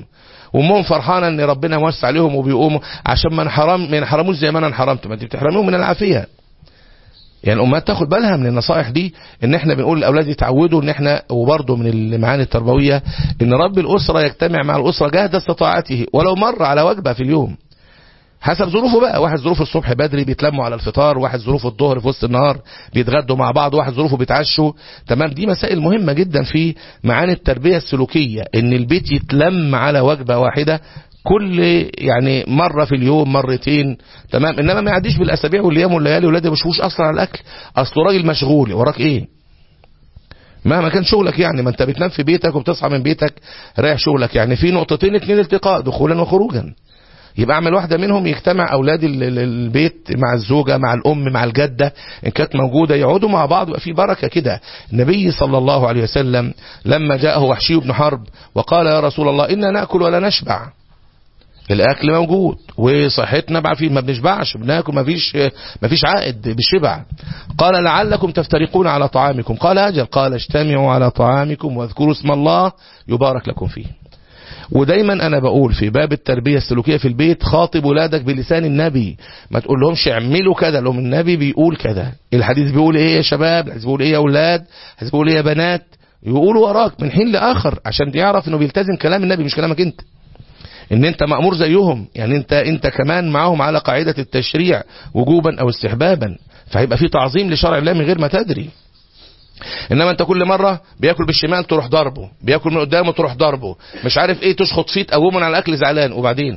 وامهم فرحانه ان ربنا موسع عليهم وبيقوموا عشان ما انحرم ما ينحرموش زي ما انا انحرمت ما انت بتحرميهم من العافيه يعني الامهات تاخد بالها من النصائح دي ان احنا بنقول للاولاد يتعودوا ان احنا وبرضه من المعاني التربويه ان رب الاسره يجتمع مع الاسره جهد استطاعته ولو مره على وجبه في اليوم حسب ظروفه بقى واحد ظروفه الصبح بدري بيتلموا على الفطار واحد ظروفه الظهر في وسط النهار بيتغدوا مع بعض واحد ظروفه بيتعشوا تمام دي مسائل مهمة جدا في معاني التربية السلوكية ان البيت يتلم على وجبة واحدة كل يعني مرة في اليوم مرتين تمام انما ما يعديش بالاسابيع والايام والليالي ولادي ما بيشوفوش اصلا على الاكل اصله راجل مشغول وراك ايه مهما كان شغلك يعني ما انت بتنام في بيتك وبتصحى من بيتك رايح شغلك يعني في نقطتين اتنين التقاء دخولا وخروجا يبقى اعمل واحدة منهم يجتمع اولاد ال- ال- البيت مع الزوجة مع الام مع الجدة ان كانت موجودة يقعدوا مع بعض ويبقى في بركة كده النبي صلى الله عليه وسلم لما جاءه وحشي بن حرب وقال يا رسول الله إنا نأكل ولا نشبع الاكل موجود وصحتنا بعفين ما بنشبعش بناكل ما فيش ما فيش عائد بالشبع قال لعلكم تفترقون على طعامكم قال اجل قال اجتمعوا على طعامكم واذكروا اسم الله يبارك لكم فيه ودايما انا بقول في باب التربيه السلوكيه في البيت خاطب ولادك بلسان النبي ما تقول لهمش اعملوا كذا لهم النبي بيقول كذا الحديث بيقول ايه يا شباب الحديث بيقول ايه يا اولاد الحديث بيقول ايه يا بنات يقولوا وراك من حين لاخر عشان يعرف انه بيلتزم كلام النبي مش كلامك انت ان انت مأمور زيهم يعني انت انت كمان معاهم على قاعدة التشريع وجوبا او استحبابا فهيبقى في تعظيم لشرع الله من غير ما تدري انما انت كل مرة بياكل بالشمال تروح ضربه بياكل من قدامه تروح ضربه مش عارف ايه تشخط فيه تقومه على الاكل زعلان وبعدين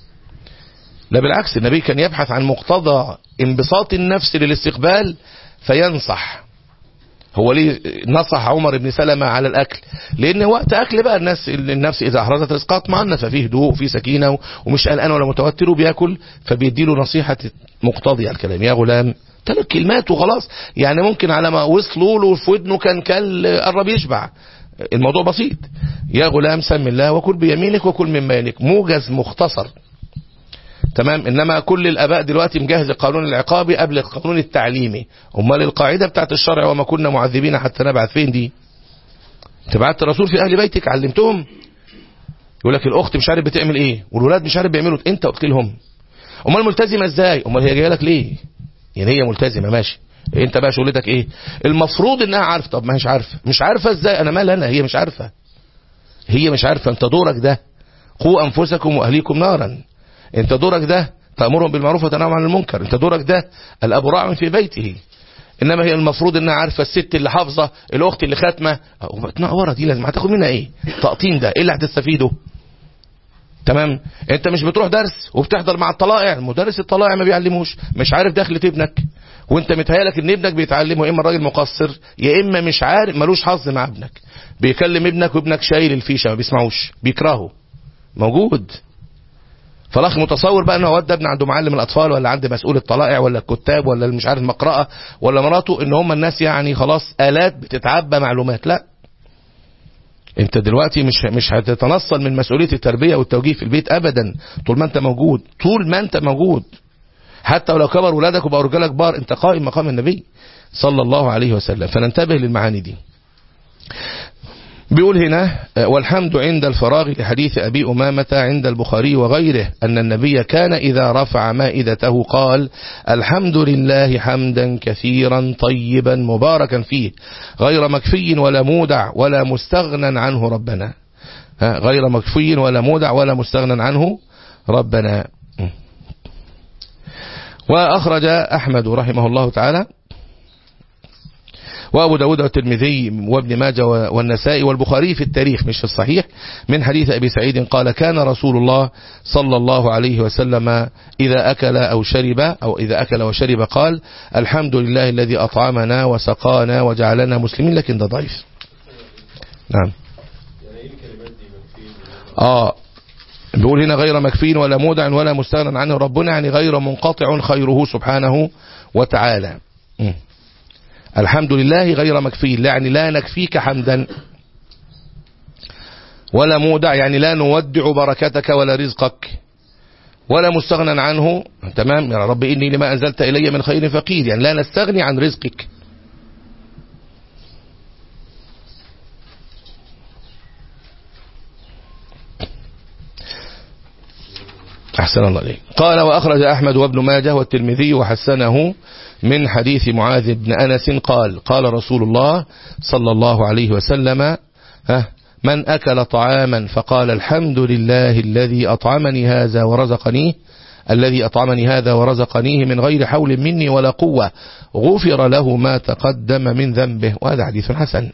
لا بالعكس النبي كان يبحث عن مقتضى انبساط النفس للاستقبال فينصح هو ليه نصح عمر بن سلمة على الأكل لأن وقت أكل بقى الناس النفس إذا أحرزت رزقها اطمأنت ففيه هدوء وفيه سكينة ومش قلقان ولا متوتر وبياكل فبيديله نصيحة مقتضية الكلام يا غلام ثلاث كلمات وخلاص يعني ممكن على ما وصلوا له في ودنه كان كل قرب يشبع الموضوع بسيط يا غلام سم الله وكل بيمينك وكل من مالك موجز مختصر تمام انما كل الاباء دلوقتي مجهز القانون العقابي قبل القانون التعليمي امال القاعده بتاعت الشرع وما كنا معذبين حتى نبعث فين دي تبعت الرسول في اهل بيتك علمتهم يقول لك الاخت مش عارف بتعمل ايه والولاد مش عارف بيعملوا انت قلت لهم امال ملتزمه ازاي امال هي جايه لك ليه يعني هي ملتزمه ماشي انت بقى شغلتك ايه المفروض انها عارفه طب ما هيش عارفه مش عارفه ازاي انا مال انا هي مش عارفه هي مش عارفه انت دورك ده قوا انفسكم واهليكم نارا انت دورك ده تأمرهم بالمعروف وتنهاهم عن المنكر انت دورك ده الاب راع في بيته انما هي المفروض انها عارفه الست اللي حافظه الاخت اللي خاتمه ورا دي لازم هتاخد منها ايه تقطيم ده ايه اللي هتستفيده تمام انت مش بتروح درس وبتحضر مع الطلائع مدرس الطلائع ما بيعلموش مش عارف دخلة ابنك وانت متهيألك ان ابنك بيتعلمه يا اما الراجل مقصر يا اما مش عارف ملوش حظ مع ابنك بيكلم ابنك وابنك شايل الفيشه ما بيسمعوش بيكرهه موجود فالاخ متصور بقى انه ود ابن عنده معلم الاطفال ولا عند مسؤول الطلائع ولا الكتاب ولا مش عارف المقرأة ولا مراته ان هم الناس يعني خلاص الات بتتعبى معلومات لا انت دلوقتي مش مش هتتنصل من مسؤوليه التربيه والتوجيه في البيت ابدا طول ما انت موجود طول ما انت موجود حتى ولو كبر ولادك وبقوا رجاله كبار انت قائم مقام النبي صلى الله عليه وسلم فننتبه للمعاني دي بيقول هنا والحمد عند الفراغ لحديث أبي أمامة عند البخاري وغيره أن النبي كان إذا رفع مائدته قال الحمد لله حمدا كثيرا طيبا مباركا فيه غير مكفي ولا مودع ولا مستغنى عنه ربنا غير مكفي ولا مودع ولا مستغنى عنه ربنا وأخرج أحمد رحمه الله تعالى وأبو داود والترمذي وابن ماجه والنسائي والبخاري في التاريخ مش في الصحيح من حديث أبي سعيد قال كان رسول الله صلى الله عليه وسلم إذا أكل أو شرب أو إذا أكل وشرب قال الحمد لله الذي أطعمنا وسقانا وجعلنا مسلمين لكن ده ضعيف نعم آه بيقول هنا غير مكفين ولا مودع ولا مستغنى عنه ربنا يعني غير منقطع خيره سبحانه وتعالى م. الحمد لله غير مكفي يعني لا نكفيك حمدا ولا مودع يعني لا نودع بركتك ولا رزقك ولا مستغنى عنه تمام يا رب إني لما أنزلت إلي من خير فقير يعني لا نستغني عن رزقك أحسن الله عليه قال وأخرج أحمد وابن ماجه والترمذي وحسنه من حديث معاذ بن أنس قال قال رسول الله صلى الله عليه وسلم من أكل طعاما فقال الحمد لله الذي أطعمني هذا ورزقنيه الذي أطعمني هذا ورزقنيه من غير حول مني ولا قوة غفر له ما تقدم من ذنبه وهذا حديث حسن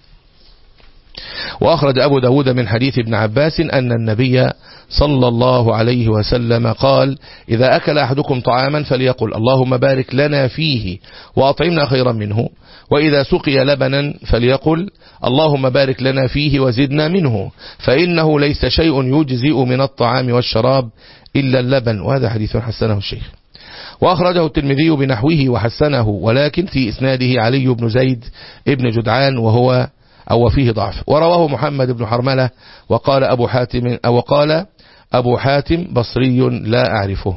وأخرج أبو داود من حديث ابن عباس أن النبي صلى الله عليه وسلم قال إذا أكل أحدكم طعاما فليقل اللهم بارك لنا فيه وأطعمنا خيرا منه وإذا سقي لبنا فليقل اللهم بارك لنا فيه وزدنا منه فإنه ليس شيء يجزئ من الطعام والشراب إلا اللبن وهذا حديث حسنه الشيخ وأخرجه الترمذي بنحوه وحسنه ولكن في إسناده علي بن زيد ابن جدعان وهو أو فيه ضعف ورواه محمد بن حرملة وقال أبو حاتم أو قال أبو حاتم بصري لا أعرفه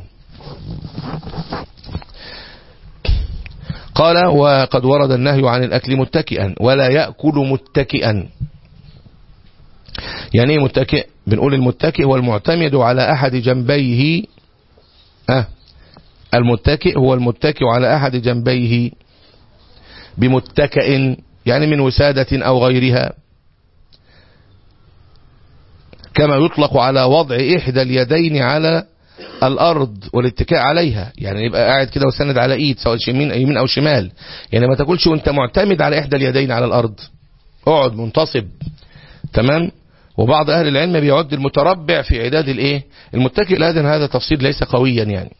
قال وقد ورد النهي عن الأكل متكئا ولا يأكل متكئا يعني ايه متكئ بنقول المتكئ هو المعتمد على أحد جنبيه أه المتكئ هو المتكئ على أحد جنبيه بمتكئ يعني من وسادة أو غيرها كما يطلق على وضع إحدى اليدين على الأرض والاتكاء عليها يعني يبقى قاعد كده وسند على إيد سواء يمين, يمين أو شمال يعني ما تقولش وانت معتمد على إحدى اليدين على الأرض اقعد منتصب تمام وبعض أهل العلم بيعد المتربع في عداد الإيه المتكئ لازم هذا تفصيل ليس قويا يعني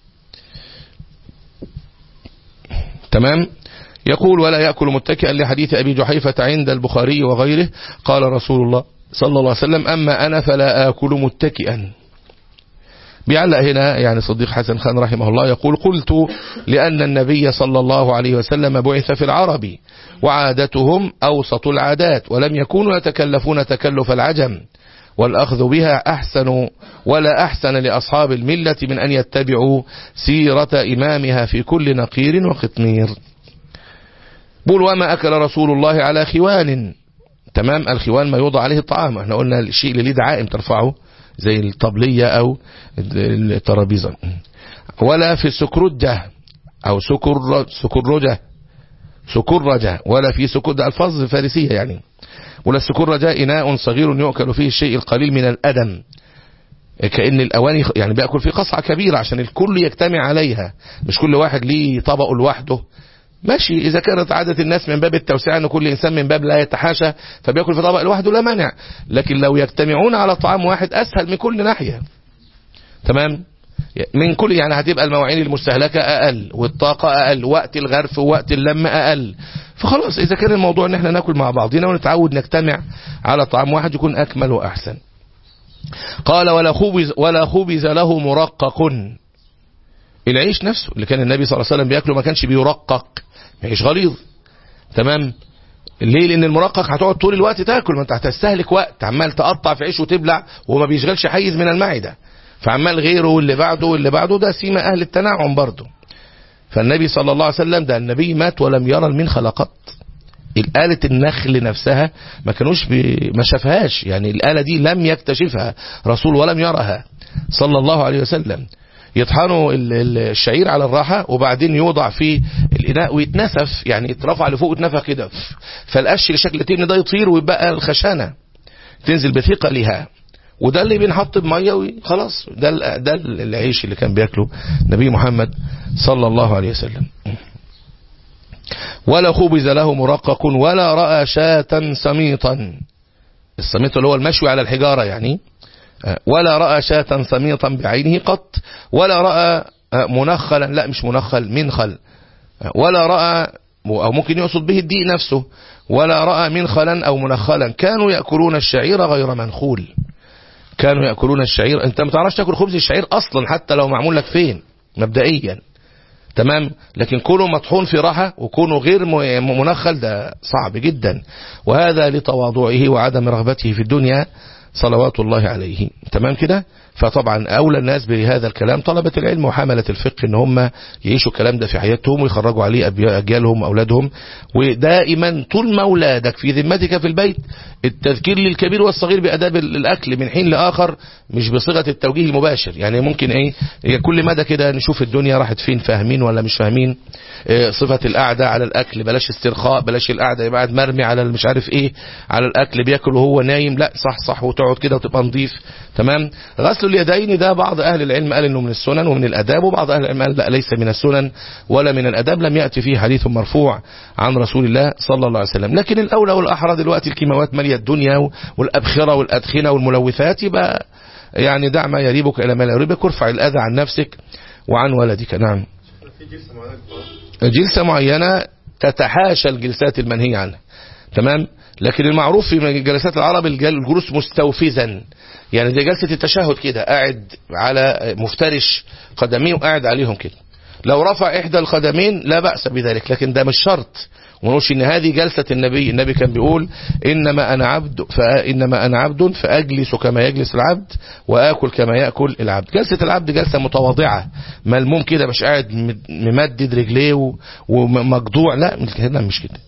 تمام يقول ولا يأكل متكئا لحديث أبي جحيفة عند البخاري وغيره قال رسول الله صلى الله عليه وسلم أما أنا فلا آكل متكئا بيعلق هنا يعني صديق حسن خان رحمه الله يقول قلت لأن النبي صلى الله عليه وسلم بعث في العرب وعادتهم أوسط العادات ولم يكونوا يتكلفون تكلف العجم والأخذ بها أحسن ولا أحسن لأصحاب الملة من أن يتبعوا سيرة إمامها في كل نقير وقطمير بول وما أكل رسول الله على خوان تمام الخوان ما يوضع عليه الطعام احنا قلنا الشيء اللي ليه دعائم ترفعه زي الطبلية أو الترابيزة ولا في السكرجة أو سكر سكرجة سكرجة ولا في سكر ده ألفاظ فارسية يعني ولا السكرجة إناء صغير يؤكل فيه الشيء القليل من الأدم كأن الأواني يعني بيأكل فيه قصعة كبيرة عشان الكل يجتمع عليها مش كل واحد ليه طبقه لوحده ماشي إذا كانت عادة الناس من باب التوسعة أن كل إنسان من باب لا يتحاشى فبيأكل في طبق لوحده لا مانع لكن لو يجتمعون على طعام واحد أسهل من كل ناحية تمام من كل يعني هتبقى المواعين المستهلكة أقل والطاقة أقل وقت الغرف ووقت اللم أقل فخلاص إذا كان الموضوع أن احنا ناكل مع بعضنا ونتعود نجتمع على طعام واحد يكون أكمل وأحسن قال ولا خبز, ولا خبز له مرقق العيش نفسه اللي كان النبي صلى الله عليه وسلم بياكله ما كانش بيرقق عيش غليظ تمام ليه لان المرقق هتقعد طول الوقت تاكل ما انت هتستهلك وقت عمال تقطع في عيش وتبلع وما بيشغلش حيز من المعده فعمال غيره واللي بعده واللي بعده ده سيما اهل التنعم برضه فالنبي صلى الله عليه وسلم ده النبي مات ولم يرى المنخل قط الآلة النخل نفسها ما كانوش بي ما شافهاش يعني الآلة دي لم يكتشفها رسول ولم يرها صلى الله عليه وسلم يطحنوا الشعير على الراحة وبعدين يوضع في الإناء ويتنسف يعني يترفع لفوق ويتنفخ كده فالقش اللي شكل تين ده يطير ويبقى الخشانة تنزل بثقلها وده اللي بينحط بميه وخلاص ده ده العيش اللي كان بياكله نبي محمد صلى الله عليه وسلم ولا خبز له مرقق ولا رأى شاة سميطا السميط اللي هو المشوي على الحجارة يعني ولا رأى شاة سميطا بعينه قط ولا رأى منخلا لا مش منخل منخل ولا رأى أو ممكن يقصد به الديء نفسه ولا رأى منخلا أو منخلا كانوا يأكلون الشعير غير منخول كانوا يأكلون الشعير انت ما تعرفش تاكل خبز الشعير اصلا حتى لو معمول لك فين مبدئيا تمام لكن كونه مطحون في راحة وكونه غير منخل ده صعب جدا وهذا لتواضعه وعدم رغبته في الدنيا صلوات الله عليه تمام كده فطبعا أولى الناس بهذا الكلام طلبة العلم وحملة الفقه ان هم يعيشوا الكلام ده في حياتهم ويخرجوا عليه أجيالهم أولادهم ودائما طول ما أولادك في ذمتك في البيت التذكير للكبير والصغير بأداب الأكل من حين لآخر مش بصيغة التوجيه المباشر يعني ممكن ايه كل مدى كده نشوف الدنيا راحت فين فاهمين ولا مش فاهمين إيه صفة القعدة على الأكل بلاش استرخاء بلاش القعدة يبقى قاعد مرمي على مش عارف ايه على الأكل بياكل وهو نايم لا صح صح وتقعد كده وتبقى نظيف تمام غسل اليدين ده بعض أهل العلم قال إنه من السنن ومن الأداب وبعض أهل العلم قال لا ليس من السنن ولا من الأداب لم يأتي فيه حديث مرفوع عن رسول الله صلى الله عليه وسلم لكن الأولى والأحرى دلوقتي الكيماوات مالية الدنيا والأبخرة والأدخنة والملوثات يبقى يعني دع ما يريبك إلى ما لا يريبك وارفع الأذى عن نفسك وعن ولدك نعم جلسة معينة تتحاشى الجلسات المنهية عنها تمام لكن المعروف في جلسات العرب الجلوس مستوفزا يعني دي جلسة التشهد كده قاعد على مفترش قدميه وقاعد عليهم كده لو رفع إحدى القدمين لا بأس بذلك لكن ده مش شرط ونقولش ان هذه جلسة النبي النبي كان بيقول انما انا عبد فانما انا عبد فاجلس كما يجلس العبد واكل كما ياكل العبد جلسة العبد جلسة متواضعة ملموم كده مش قاعد ممدد رجليه ومقضوع لا هنا مش كده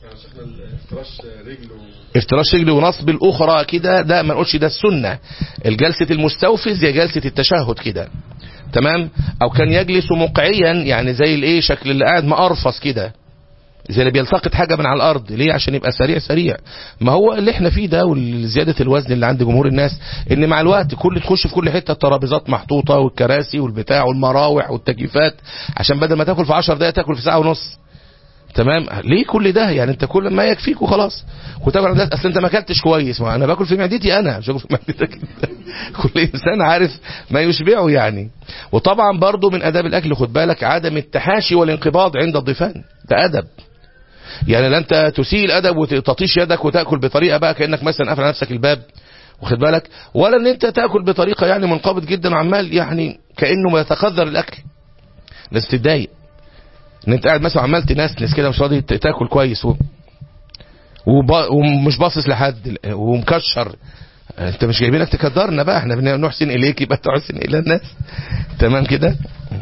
افتراش رجل ونصب الاخرى كده ده ما نقولش ده السنة الجلسة المستوفز هي جلسة التشهد كده تمام او كان يجلس مقعيا يعني زي الايه شكل اللي قاعد مقرفص كده زي اللي بيلتقط حاجة من على الأرض ليه عشان يبقى سريع سريع ما هو اللي احنا فيه ده وزيادة الوزن اللي عند جمهور الناس ان مع الوقت كل تخش في كل حتة الترابيزات محطوطة والكراسي والبتاع والمراوح والتكييفات عشان بدل ما تاكل في 10 دقايق تاكل في ساعة ونص تمام ليه كل ده يعني انت كل ما يكفيك وخلاص وتاكل عند اصل انت ما اكلتش كويس ما انا باكل في معدتي انا مش باكل في معدتك انت كل انسان عارف ما يشبعه يعني وطبعا برضو من اداب الاكل خد بالك عدم التحاشي والانقباض عند الضيفان ده ادب يعني لا انت تسيء الادب وتطيش يدك وتاكل بطريقه بقى كانك مثلا قافل على نفسك الباب واخد بالك ولا ان انت تاكل بطريقه يعني منقبض جدا وعمال يعني كانه يتخذر الاكل لازم تتضايق ان انت قاعد مثلا عمال تنسنس كده مش راضي تاكل كويس و... وب... ومش باصص لحد ومكشر انت مش جايبينك تكدرنا بقى احنا بنحسن اليك يبقى تحسن الى الناس تمام كده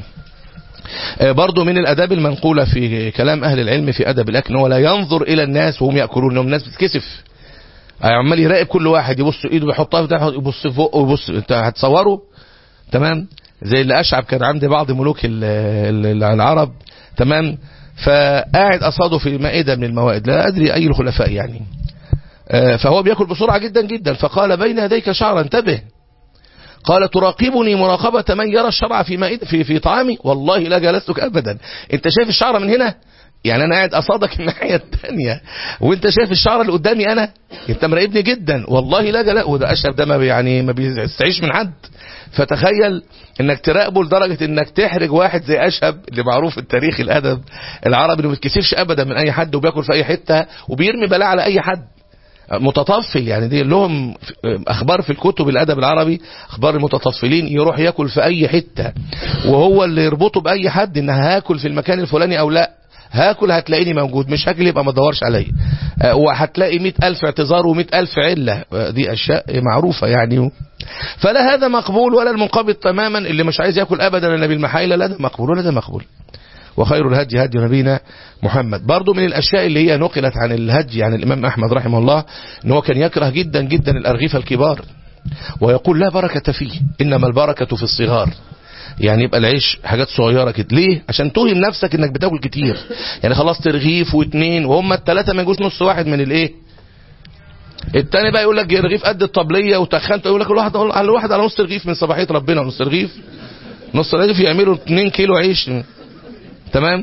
برضو من الاداب المنقولة في كلام اهل العلم في ادب الاكل هو لا ينظر الى الناس وهم ياكلون انهم الناس بتتكسف عمال يراقب كل واحد يبص ايده بيحطها في ده يبص في بقه ويبص انت هتصوره تمام زي اللي اشعب كان عند بعض ملوك العرب تمام فقاعد أصاده في مائدة من الموائد لا أدري أي الخلفاء يعني فهو بيأكل بسرعة جدا جدا فقال بين يديك شعر انتبه قال تراقبني مراقبة من يرى الشرع في مائدة في, في طعامي والله لا جلستك أبدا انت شايف الشعر من هنا يعني انا قاعد اصادك الناحية الثانية وانت شايف الشعر اللي قدامي انا انت مراقبني جدا والله لا جلا وده اشرف ده ما يعني ما بيستعيش من حد فتخيل انك تراقبه لدرجة انك تحرج واحد زي اشهب اللي معروف في التاريخ الادب العربي اللي ما بيتكسفش ابدا من اي حد وبياكل في اي حتة وبيرمي بلاء على اي حد متطفل يعني دي لهم اخبار في الكتب الادب العربي اخبار المتطفلين يروح ياكل في اي حتة وهو اللي يربطه باي حد ان هاكل في المكان الفلاني او لا هاكل هتلاقيني موجود مش هاكل يبقى ما تدورش عليا وهتلاقي مئة ألف اعتذار ومئة ألف علة دي أشياء معروفة يعني فلا هذا مقبول ولا المنقبض تماما اللي مش عايز ياكل أبدا النبي المحايلة لا ده مقبول ولا ده مقبول وخير الهدي هدي نبينا محمد برضو من الأشياء اللي هي نقلت عن الهدي عن الإمام أحمد رحمه الله ان هو كان يكره جدا جدا الأرغيف الكبار ويقول لا بركة فيه إنما البركة في الصغار يعني يبقى العيش حاجات صغيرة كده ليه عشان توهم نفسك انك بتاكل كتير يعني خلاص ترغيف واثنين وهم الثلاثة ما يجوش نص واحد من الايه التاني بقى يقول لك رغيف قد الطبلية وتخنت يقول لك الواحد على الواحد على نص رغيف من صباحية ربنا نص رغيف نص رغيف يعملوا 2 كيلو عيش تمام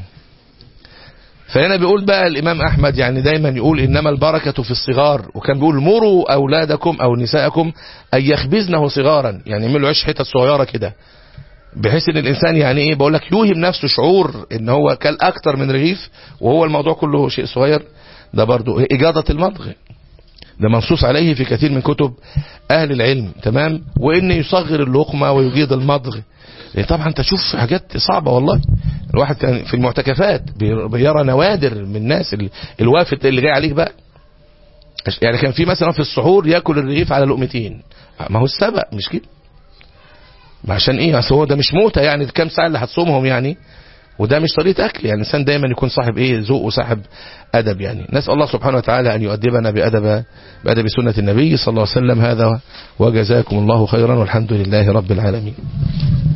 فهنا بيقول بقى الإمام أحمد يعني دايما يقول إنما البركة في الصغار وكان بيقول مروا أولادكم أو نساءكم أن يخبزنه صغارا يعني يعملوا عيش حتت صغيرة كده بحيث ان الانسان يعني ايه بقول لك يوهم نفسه شعور ان هو كل اكتر من رغيف وهو الموضوع كله شيء صغير ده برضو اجاضة المضغ ده منصوص عليه في كثير من كتب اهل العلم تمام وان يصغر اللقمة ويجيض المضغ طبعا انت تشوف حاجات صعبة والله الواحد كان في المعتكفات بيرى نوادر من الناس الوافد اللي جاي عليك بقى يعني كان في مثلا في السحور ياكل الرغيف على لقمتين ما هو السبق مش كده ما عشان ايه اصل هو ده مش موتة يعني كام ساعة اللي هتصومهم يعني وده مش طريقة أكل يعني الإنسان دايما يكون صاحب إيه ذوق وصاحب أدب يعني نسأل الله سبحانه وتعالى أن يؤدبنا بأدب بأدب سنة النبي صلى الله عليه وسلم هذا وجزاكم الله خيرا والحمد لله رب العالمين